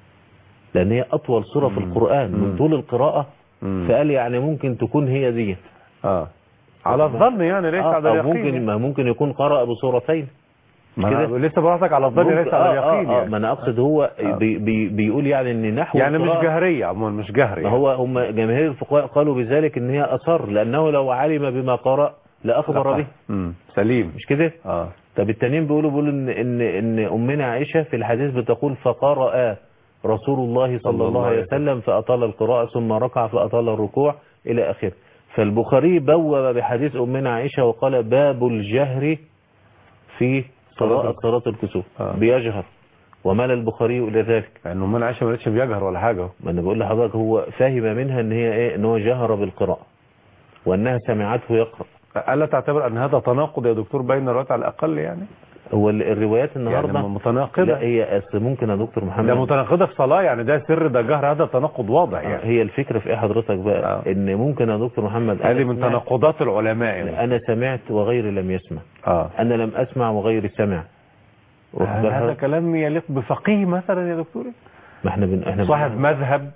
لأن هي أطول سورة في مم. القرآن مم. من طول القراءة مم. فقال يعني ممكن تكون هي دي اه على الظن يعني ليس آه، على أو اليقين ممكن يعني. ما ممكن يكون قرأ بسورتين ما كده؟ أنا لسه براحتك على الظن ممكن- ليس على آه اليقين آه آه يعني. ما انا اقصد هو آه. بي بي بيقول يعني ان نحو يعني مش القراءة- جهرية عموما مش جهري ما هو هم جماهير الفقهاء قالوا بذلك ان هي اثر لانه لو علم بما قرأ لاخبر به امم سليم مش كده اه طب التانيين بيقولوا بيقولوا ان ان ان امنا عائشه في الحديث بتقول فقرأ رسول الله صلى الله عليه وسلم فاطال القراءه ثم ركع فاطال الركوع الى اخره فالبخاري بوب بحديث امنا عائشه وقال باب الجهر في قراءه صلاه الكسوف آه. بيجهر ومال البخاري الى ذلك لانه من عائشه ما لقيتش بيجهر ولا حاجه ما انا بقول لحضرتك هو فاهم منها ان هي ايه ان هو جهر بالقراءه وانها سمعته يقرا الا تعتبر ان هذا تناقض يا دكتور بين الروايات على الاقل يعني هو ال- الروايات النهارده يعني متناقضه لا هي اصل ممكن يا دكتور محمد ده متناقضه في صلاه يعني ده سر ده جهر هذا تناقض واضح آه، يعني هي الفكرة في ايه حضرتك بقى آه. ان ممكن يا دكتور محمد أنا هذه من سمعت- تناقضات العلماء يعني انا سمعت وغيري لم يسمع اه انا لم اسمع وغيري سمع واخد بال هذا حضرتك؟ كلام يليق بفقيه مثلا يا دكتور ما احنا بن... احنا صاحب بن- مذهب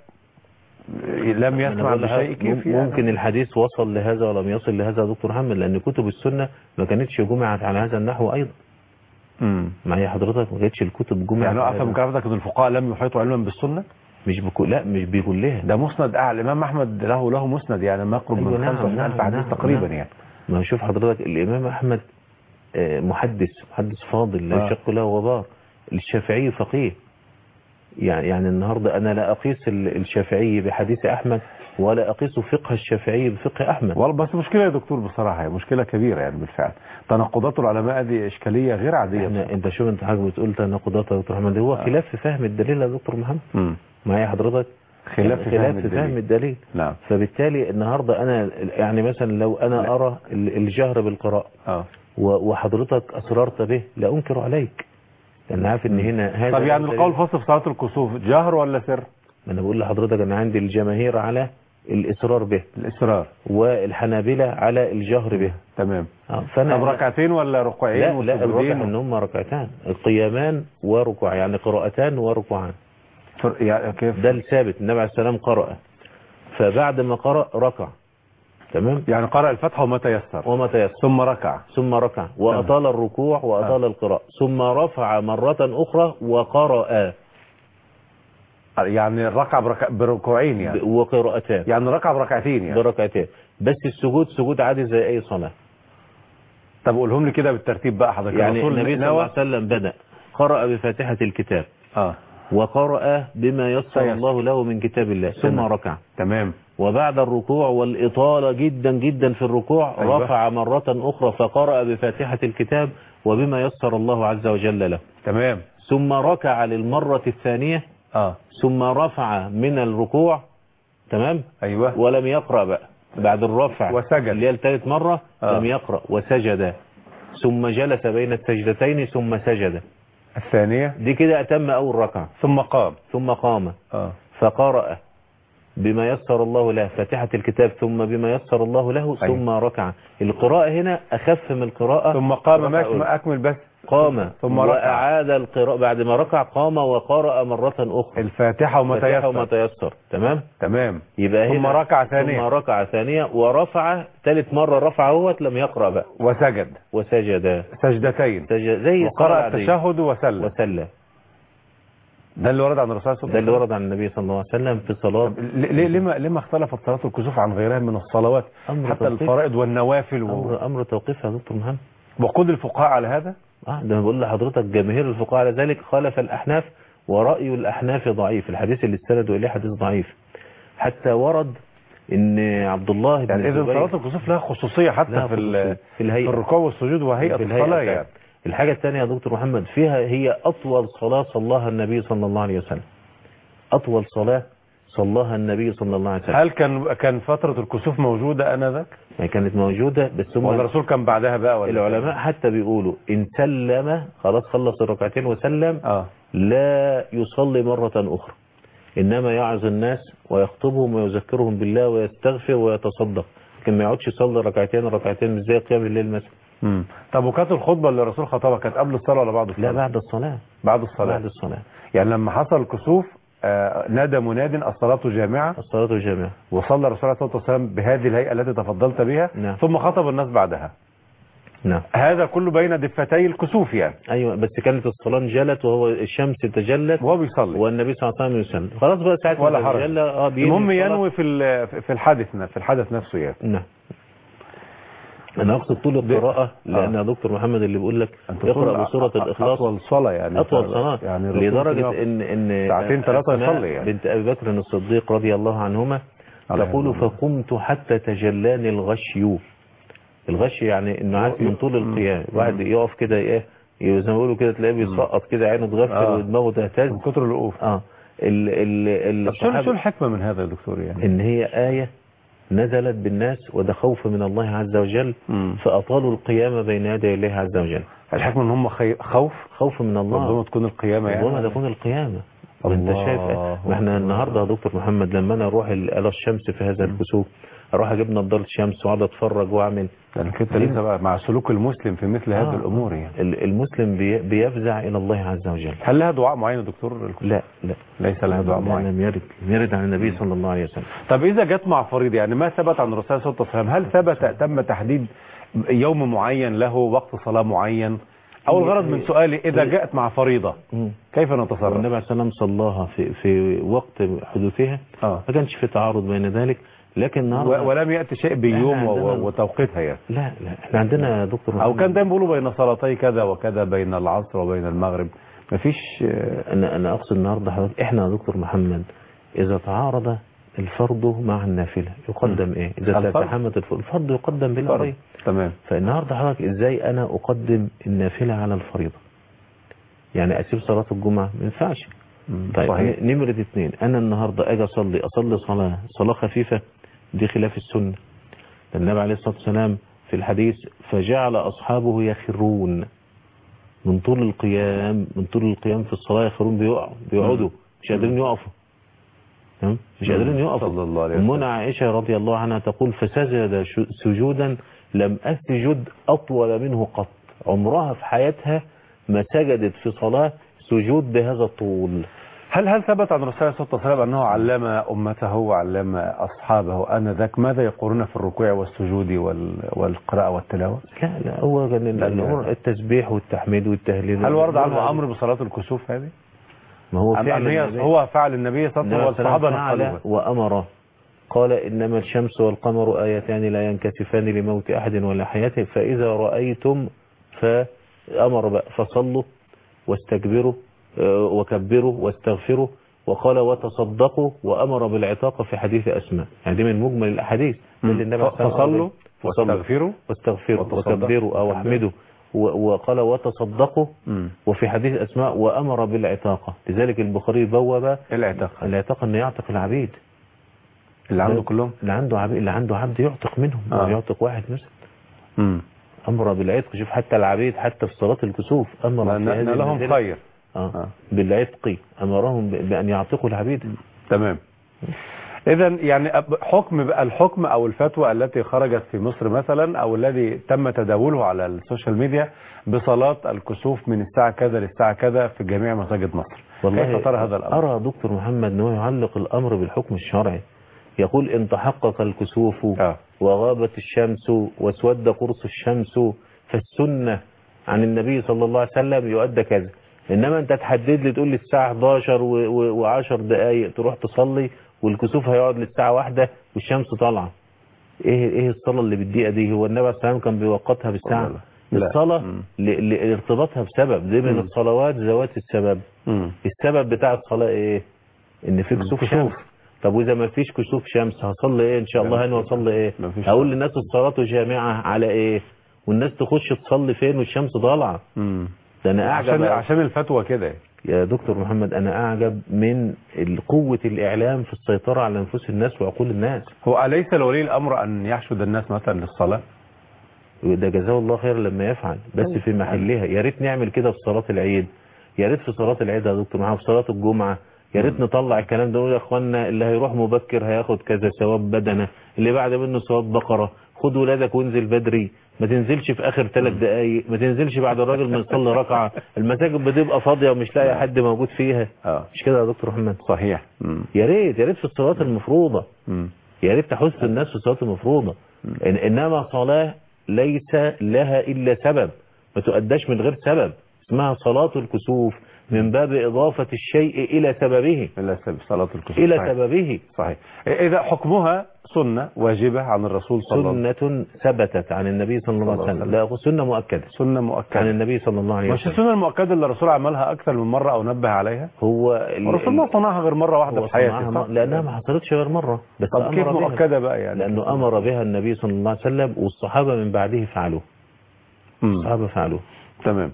لم أنا يسمع بقول بشيء لحضرتك كيف مم- يعني ممكن الحديث وصل لهذا ولم يصل لهذا يا دكتور محمد لان كتب السنة ما كانتش جمعت على هذا النحو ايضا امم معايا حضرتك ما كانتش الكتب جمعت يعني على افهم هذا. كلامك ان الفقهاء لم يحيطوا علما بالسنه مش بكو... لا مش بيقول لها ده مسند اعلى الامام احمد له له مسند يعني ما يقرب أيوة من نعم، 25000 نعم، حديث نعم، تقريبا نعم. يعني ما هو شوف حضرتك الامام احمد آه، محدث محدث فاضل لا آه. يشق له غبار الشافعي فقيه يعني يعني النهارده انا لا اقيس ال- الشافعي بحديث احمد ولا اقيس فقه الشافعي بفقه احمد والله بس مشكله يا دكتور بصراحه هي مشكله كبيره يعني بالفعل تناقضات العلماء دي اشكاليه غير عاديه احنا انت شوف انت حاجه بتقول تناقضات يا دكتور محمد هو آه. خلاف في فهم الدليل يا دكتور محمد امم معايا حضرتك خلاف في خلاف فهم في فهم الدليل الدليل نعم فبالتالي النهارده انا يعني مثلا لو انا لا. ارى ال- الجهر بالقراءه اه و- وحضرتك أصررت به لا أنكر عليك لأن عارف إن هنا هذا طب يعني ليس- القول الفصل في صلاه الكسوف جهر ولا سر ما أنا بقول لحضرتك أنا عندي الجماهير على الإصرار به الاصرار والحنابلة على الجهر به تمام آه، فأنا طب ركعتين ولا ركوعين لا لا الركع وسجودين إن هم ركعتان قيامان وركوع يعني قراءتان وركوعان فر- يعني كيف ده الثابت النبي عليه السلام قرأ فبعد ما قرأ ركع تمام يعني قرأ الفتحة وما تيسر وما تيسر ثم ركع ثم ركع وأطال الركوع وأطال القراءة ثم رفع مرة أخرى وقرأ يعني ركع بركع بركوعين يعني ب- وقراءتان يعني ركع بركعتين يعني بركعتين بس السجود سجود عادي زي اي صلاة طب قولهم لي كده بالترتيب بقى حضرتك يعني الرسول النبي صلى الله نوى عليه وسلم بدأ قرأ بفاتحة الكتاب اه وقرأ بما يسر تيسر. الله له من كتاب الله ثم تمام. ركع تمام وبعد الركوع والإطالة جدا جدا في الركوع أيوة. رفع مرة أخرى فقرأ بفاتحة الكتاب وبما يسر الله عز وجل له تمام ثم ركع للمرة الثانية اه ثم رفع من الركوع تمام ايوه ولم يقرأ بقى بعد الرفع وسجد. اللي هي الثالث مرة آه. لم يقرأ وسجد ثم جلس بين السجدتين ثم سجد الثانية دي كده أتم أول ركعة ثم قام ثم قام اه فقرأ بما يسر الله له فاتحة الكتاب ثم بما يسر الله له أيوة. ثم ركع القراءة هنا أخف من القراءة ثم قام ركع ماشي أولى. ما اكمل بس قام ثم ركع. وأعاد القراءة بعد ما ركع قام وقرأ مرة أخرى الفاتحة وما فاتحة وما تيسر تيسر تمام تمام يبقى ثم هنا ركع ثم ثانية ركع ثانية ورفع ثالث مرة رفع هوت لم يقرأ بقى وسجد وسجد سجدتين سجد زي الصلاة وقرأ العادية. التشهد وسلم وسلم ده اللي ورد عن الرسول صلى الله ده عليه اللي وسلم ورد عن النبي صلى الله عليه وسلم في صلاة طب ليه لما لما اختلفت صلاة الكسوف عن غيرها من الصلوات أمر حتى توقيف. الفرائض والنوافل و... أمر, أمر توقيف يا دكتور محمد وقود الفقهاء على هذا اه ده أنا بقول لحضرتك جماهير الفقهاء على ذلك خالف الأحناف ورأي الأحناف ضعيف الحديث اللي استندوا إليه حديث ضعيف حتى ورد إن عبد الله بن يعني اذا الزبير- صلاة الكسوف لها خصوصية حتى لها في ال- خصوصية. في الهيئة. في الركوع والسجود وهيئة في الهيئة الصلاة بتاعت- يعني الحاجة الثانية يا دكتور محمد فيها هي أطول صلاة صلاها النبي صلى الله عليه وسلم أطول صلاة صلاها النبي صلى الله عليه وسلم هل كان كان فترة الكسوف موجودة انذاك يعني كانت موجودة بس هم ولا الرسول كان بعدها بقى ولا العلماء حتى بيقولوا إن سلم خلاص خلص الركعتين وسلم اه لا يصلي مرة أخرى إنما يعظ الناس ويخطبهم ويذكرهم بالله ويستغفر ويتصدق لكن ما يقعدش يصلي ركعتين ركعتين مش زي قيام الليل مثلا امم طب وكانت الخطبة اللي الرسول خطبها كانت قبل الصلاة ولا بعد الصلاة لا بعد الصلاة بعد الصلاة بعد الصلاة يعني لما حصل الكسوف آه نادى مناد الصلاة جامعة الصلاة الجامعة وصلى الرسول عليه الصلاة والسلام بهذه الهيئة التي تفضلت بها نعم. ثم خطب الناس بعدها نعم هذا كله بين دفتي الكسوف يعني ايوه بس كانت الصلاه انجلت وهو الشمس تجلت وهو بيصلي والنبي صلى الله عليه وسلم يسلم خلاص بقى ساعه ولا ما حرج. تجلى اه بينهي المهم الصلاة. ينوي في ال- في الحادث في الحدث نفسه يعني نعم انا اقصد طول القراءه لان يا دكتور محمد اللي بيقول لك أنت اقرا تقول بسوره أ- الاخلاص اطول صلاه يعني اطول صلاه يعني الرسول كان لدرجه يقف ان ان ساعتين ثلاثة أسماء يصلي يعني. بنت ابي بكر الصديق رضي الله عنهما عليه تقول الرحمة. فقمت حتى تجلاني الغشي الغشي يعني انه عارف من طول القيام واحد يقف كده ايه زي ما بيقولوا كده تلاقيه بيسقط كده عينه تغفل آه. ودماغه تهتز من كتر الوقوف اه ال ال طب شو شو الصحابة الحكمه من هذا يا دكتور يعني ان هي آية نزلت بالناس وده خوف من الله عز وجل مم. فأطالوا القيام بين يدي الله عز وجل الحكمه ان هم خي... خوف خوف من الله ربما تكون القيامه يعني ربما تكون القيامة وانت الله شايف ما احنا النهارده يا دكتور محمد لما انا اروح ال- الى الشمس في هذا الكسوف اروح اجيب نظاره شمس واقعد اتفرج واعمل لانك انت لسه بقى مع سلوك المسلم في مثل هذه آه. الامور يعني ال- المسلم بي- بيفزع الى الله عز وجل هل لها دعاء معين يا دكتور لا لا ليس لها دعاء لا معين لم يرد لم يرد عن النبي صلى الله عليه وسلم طب اذا جت مع فريضه يعني ما ثبت عن الرسول صلى الله عليه وسلم هل ثبت تم تحديد يوم معين له وقت صلاه معين او الغرض من سؤالي اذا جاءت مع فريضه مم. كيف نتصرف والنبي عليه السلام صلاها في في وقت حدوثها اه ما كانش في تعارض بين ذلك لكن و- النهارده ولم ياتي شيء بيوم إحنا و- عندنا- وتوقيتها يعني لا لا احنا عندنا يا دكتور او محمد، كان دايما بيقولوا بين صلاتي كذا وكذا بين العصر وبين المغرب مفيش آه، انا انا اقصد النهارده حضرتك احنا يا دكتور محمد اذا تعارض الفرض مع النافله يقدم ايه اذا الفرض. تتحمل الفرض الفرض يقدم بلا فرض ريب تمام فالنهارده حضرتك ازاي انا اقدم النافله على الفريضه يعني اسيب صلاه الجمعه ما ينفعش طيب صحيح ن- نمرة اتنين انا النهاردة اجي اصلي اصلي صلاة صلاة خفيفة دي خلاف السنة النبي عليه الصلاة والسلام في الحديث فجعل اصحابه يخرون من طول القيام من طول القيام في الصلاة يخرون بيقعوا بيقعدوا مش قادرين يقفوا تمام؟ مش قادرين يقفوا صلى الله عليه وسلم أمنا عائشة رضي الله عنها تقول فسجد ش- سجودا لم أسجد أطول منه قط عمرها في حياتها ما سجدت في صلاة سجود بهذا الطول هل هل ثبت عن الرسول صلى الله عليه وسلم انه علم امته وعلم اصحابه انذاك ماذا يقولون في الركوع والسجود وال- والقراءه والتلاوه؟ لا لا هو كان ال- لا، لا. الأمر التسبيح والتحميد والتهليل هل ورد عنه الأمور امر بصلاه الكسوف هذه؟ ما هو أم فعل أم هي النبي- هو فعل النبي صلى الله عليه النبي وسلم صلى الله والصحابه عليه وسلم نقلوه فعل وأمر قال إنما الشمس والقمر آيتان لا ينكسفان لموت أحد ولا حياته فإذا رأيتم فأمر بقى فصلوا واستكبروا آه، وكبروا واستغفروا وقال وتصدقوا وأمر بالعتاق في حديث أسماء يعني دي من مجمل الأحاديث اللي النبي ف- صلى الله عليه وسلم- فصلوا واستغفروا واستغفروا وتصدقوا. وكبروا أو احمدوا و- وقال وتصدقوا مم. وفي حديث أسماء وأمر بالعتاقة لذلك البخاري بوب العتاق العتاق أن يعتق العبيد اللي عنده كلهم اللي عنده عبد اللي عنده عبد يعتق منهم آه. آه. يعتق واحد مثلا مم. امر بالعتق شوف حتى العبيد حتى في صلاه الكسوف امر لأن في هذه لأن لهم المنزلة. خير آه. آه. بالعتق امرهم ب- بان يعتقوا العبيد تمام اذا يعني أب- حكم بقى الحكم او الفتوى التي خرجت في مصر مثلا او الذي تم تداوله على السوشيال ميديا بصلاة الكسوف من الساعة كذا للساعة كذا في جميع مساجد مصر كيف ترى هذا الامر ارى دكتور محمد انه يعلق الامر بالحكم الشرعي يقول ان تحقق الكسوف آه. وغابت الشمس واسود قرص الشمس فالسنه عن النبي صلى الله عليه وسلم يؤدى كذا انما انت تحدد لي تقول لي الساعه 11 و10 دقائق تروح تصلي والكسوف هيقعد للساعه واحدة والشمس طالعه ايه ايه الصلاه اللي بالدقيقه دي هو النبي عليه الصلاه والسلام كان بيوقتها بالساعه لا، لا. الصلاه مم. ل- ل- لارتباطها بسبب دي من مم. الصلوات ذوات السبب مم. السبب بتاع الصلاة ايه ان في كسوف كسوف. شمس طب واذا ما فيش كسوف شمس هصلي ايه ان شاء الله هنا واصلي ايه مفيش اقول صلاة. للناس الصلاة جامعة على ايه والناس تخش تصلي فين والشمس طالعة مم. ده انا اعجب عشان عشان الفتوى كده يا دكتور محمد انا اعجب من قوة الاعلام في السيطرة على نفوس الناس وعقول الناس هو أليس لولي الأمر أن يحشد الناس مثلا للصلاة ده جزاه الله خير لما يفعل بس في محلها يا ريت نعمل كده في صلاة العيد يا ريت في صلاة العيد يا دكتور محمد في صلاة الجمعة يا ريت نطلع الكلام ده نقول يا اخوانا اللي هيروح مبكر هياخد كذا ثواب بدنه اللي بعد منه ثواب بقرة خد ولادك وانزل بدري ما تنزلش في اخر ثلاث دقايق ما تنزلش بعد الراجل ما يصلي ركعة المساجد بتبقى فاضية ومش لاقي حد موجود فيها اه مش كده يا دكتور محمد صحيح مم. يا ريت يا ريت في الصلاة المفروضة مم. يا ريت تحث الناس في الصلاة المفروضة إن انما صلاة ليس لها إلا سبب ما تؤداش من غير سبب اسمها صلاة الكسوف من باب إضافة الشيء إلى سببه إلى سبب صلاة الكسوف إلى صحيح. سببه صحيح إذا حكمها سنة واجبة عن الرسول صلى الله عليه وسلم سنة ثبتت عن النبي صلى الله عليه صلى الله وسلم لا سنة مؤكدة سنة عن مؤكدة النبي صلى الله عليه مش وسلم السنة المؤكدة اللي الرسول عملها أكثر من مرة أو نبه عليها هو ال- الرسول ما صنعها غير مرة واحدة هو في حياته صنعها صح؟ م- لأنها ما حصلتش غير مرة بس طب كيف أمر بها مؤكدة بقى يعني لأنه أمر بها النبي صلى الله عليه وسلم والصحابة من بعده فعلوه مم. الصحابة فعلوه تمام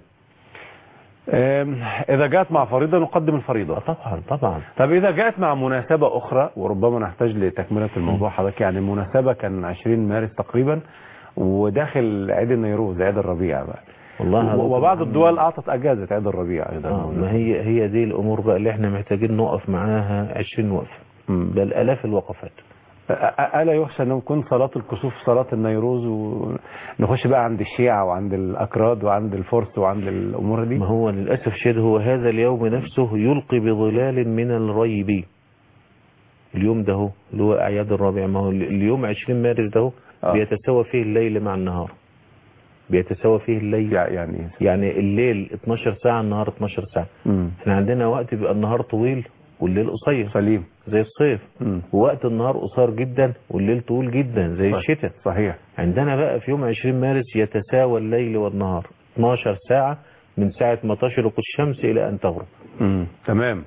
أم، إذا جاءت مع فريضة نقدم الفريضة آه طبعا طبعا طب إذا جاءت مع مناسبة أخرى وربما نحتاج لتكملة الموضوع حضرتك يعني مناسبة كان 20 مارس تقريبا وداخل عيد النيروز عيد الربيع بقى والله و- وبعض الدول أعطت أجازة عيد الربيع أيضا آه ما هي هي دي الأمور بقى اللي احنا محتاجين نقف معاها 20 وقفة مم. بل آلاف الوقفات أ- أ- ألا يخشى أن يكون صلاة الكسوف صلاة النيروز ونخش بقى عند الشيعة وعند الأكراد وعند الفرس وعند الأمور دي ما هو للأسف الشديد هو هذا اليوم نفسه يلقي بظلال من الريب اليوم ده هو اللي هو أعياد الربيع ما هو اليوم 20 مارس ده هو آه. بيتساوى فيه الليل مع النهار بيتساوى فيه الليل يع- يعني يعني الليل 12 ساعة النهار 12 ساعة مم. احنا عندنا وقت بيبقى النهار طويل والليل قصير سليم زي الصيف مم. ووقت النهار قصير جدا والليل طويل جدا زي صح- الشتاء صحيح عندنا بقى في يوم 20 مارس يتساوى الليل والنهار 12 ساعة من ساعة ما تشرق الشمس إلى أن تغرب مم. تمام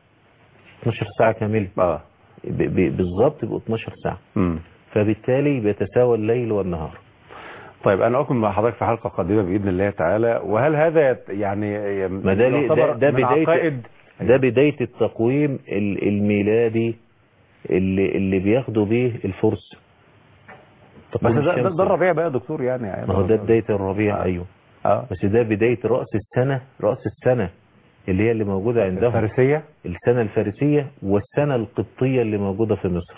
12 ساعة كاملة اه ب- ب- بالظبط يبقوا 12 ساعة مم. فبالتالي بيتساوى الليل والنهار طيب انا اكون مع حضرتك في حلقه قادمه باذن الله تعالى وهل هذا يت- يعني ما ده ليه- يعتبر ده, ده من بداية عقائد ده بداية التقويم ال- الميلادي اللي اللي بياخدوا بيه الفرس بس تقويم ده, ده, الشمس. ده الربيع بقى يا دكتور يعني, يعني ما هو ده بداية الربيع أيوه اه بس ده بداية رأس السنة رأس السنة اللي هي اللي موجودة عندهم الفارسيه السنة الفارسية والسنة القبطية اللي موجودة في مصر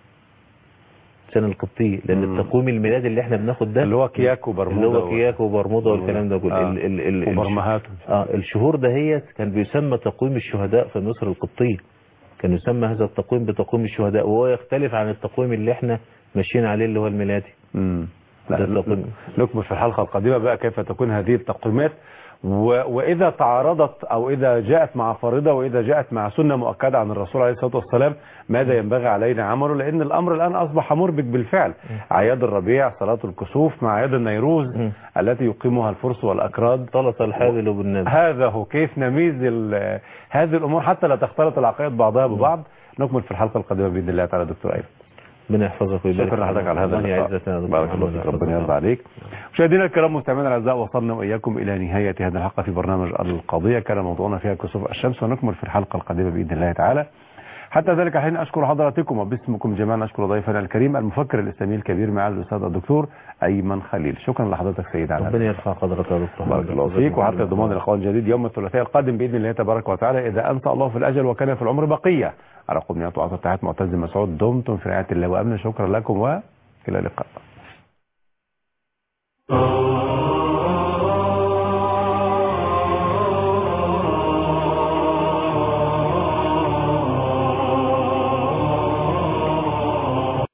السنة القبطية لأن مم. التقويم الميلادي اللي احنا بناخد ده اللي هو كياك اللي وبرمودا هو كياك وبرمودا والكلام ده كله آه. ال- ال- ال- وبرمهات اه الشهور دهيت كان بيسمى تقويم الشهداء في مصر القبطية كان يسمى هذا التقويم بتقويم الشهداء وهو يختلف عن التقويم اللي احنا ماشيين عليه اللي هو الميلادي مم. ده لا التقويم. نكمل في الحلقه القادمه بقى كيف تكون هذه التقويمات و... واذا تعارضت او اذا جاءت مع فريضه واذا جاءت مع سنه مؤكده عن الرسول عليه الصلاه والسلام ماذا ينبغي علينا عمله لان الامر الان اصبح مربك بالفعل اعياد الربيع صلاه الكسوف مع اعياد النيروز مم. التي يقيمها الفرس والاكراد طلط الحابل بالنبي هذا هو كيف نميز ال- هذه الامور حتى لا تختلط العقائد بعضها ببعض نكمل في الحلقه القادمه باذن الله تعالى دكتور ايمن ربنا يحفظك ويبارك شكرا لحضرتك على هذا الله اللقاء يعزك يا دكتور بارك الله محمد. فيك ربنا يرضى عليك مشاهدينا الكرام مستمعينا الاعزاء وصلنا واياكم الى نهايه هذه الحلقه في برنامج القضيه كان موضوعنا فيها كسوف الشمس ونكمل في الحلقه القادمه باذن الله تعالى حتى ذلك الحين اشكر حضراتكم وباسمكم جميعا اشكر ضيفنا الكريم المفكر الاسلامي الكبير معالي الاستاذ الدكتور ايمن خليل شكرا لحضرتك سيد على ربنا يرفع قدرك يا دكتور بارك الله فيك وحتى ضمان اللقاء الجديد يوم الثلاثاء القادم باذن الله تبارك وتعالى اذا انسى الله في الاجل وكان في العمر بقيه على قمنيات وعطى تحت معتز مسعود دمتم في رعايه الله وامن شكرا لكم والى اللقاء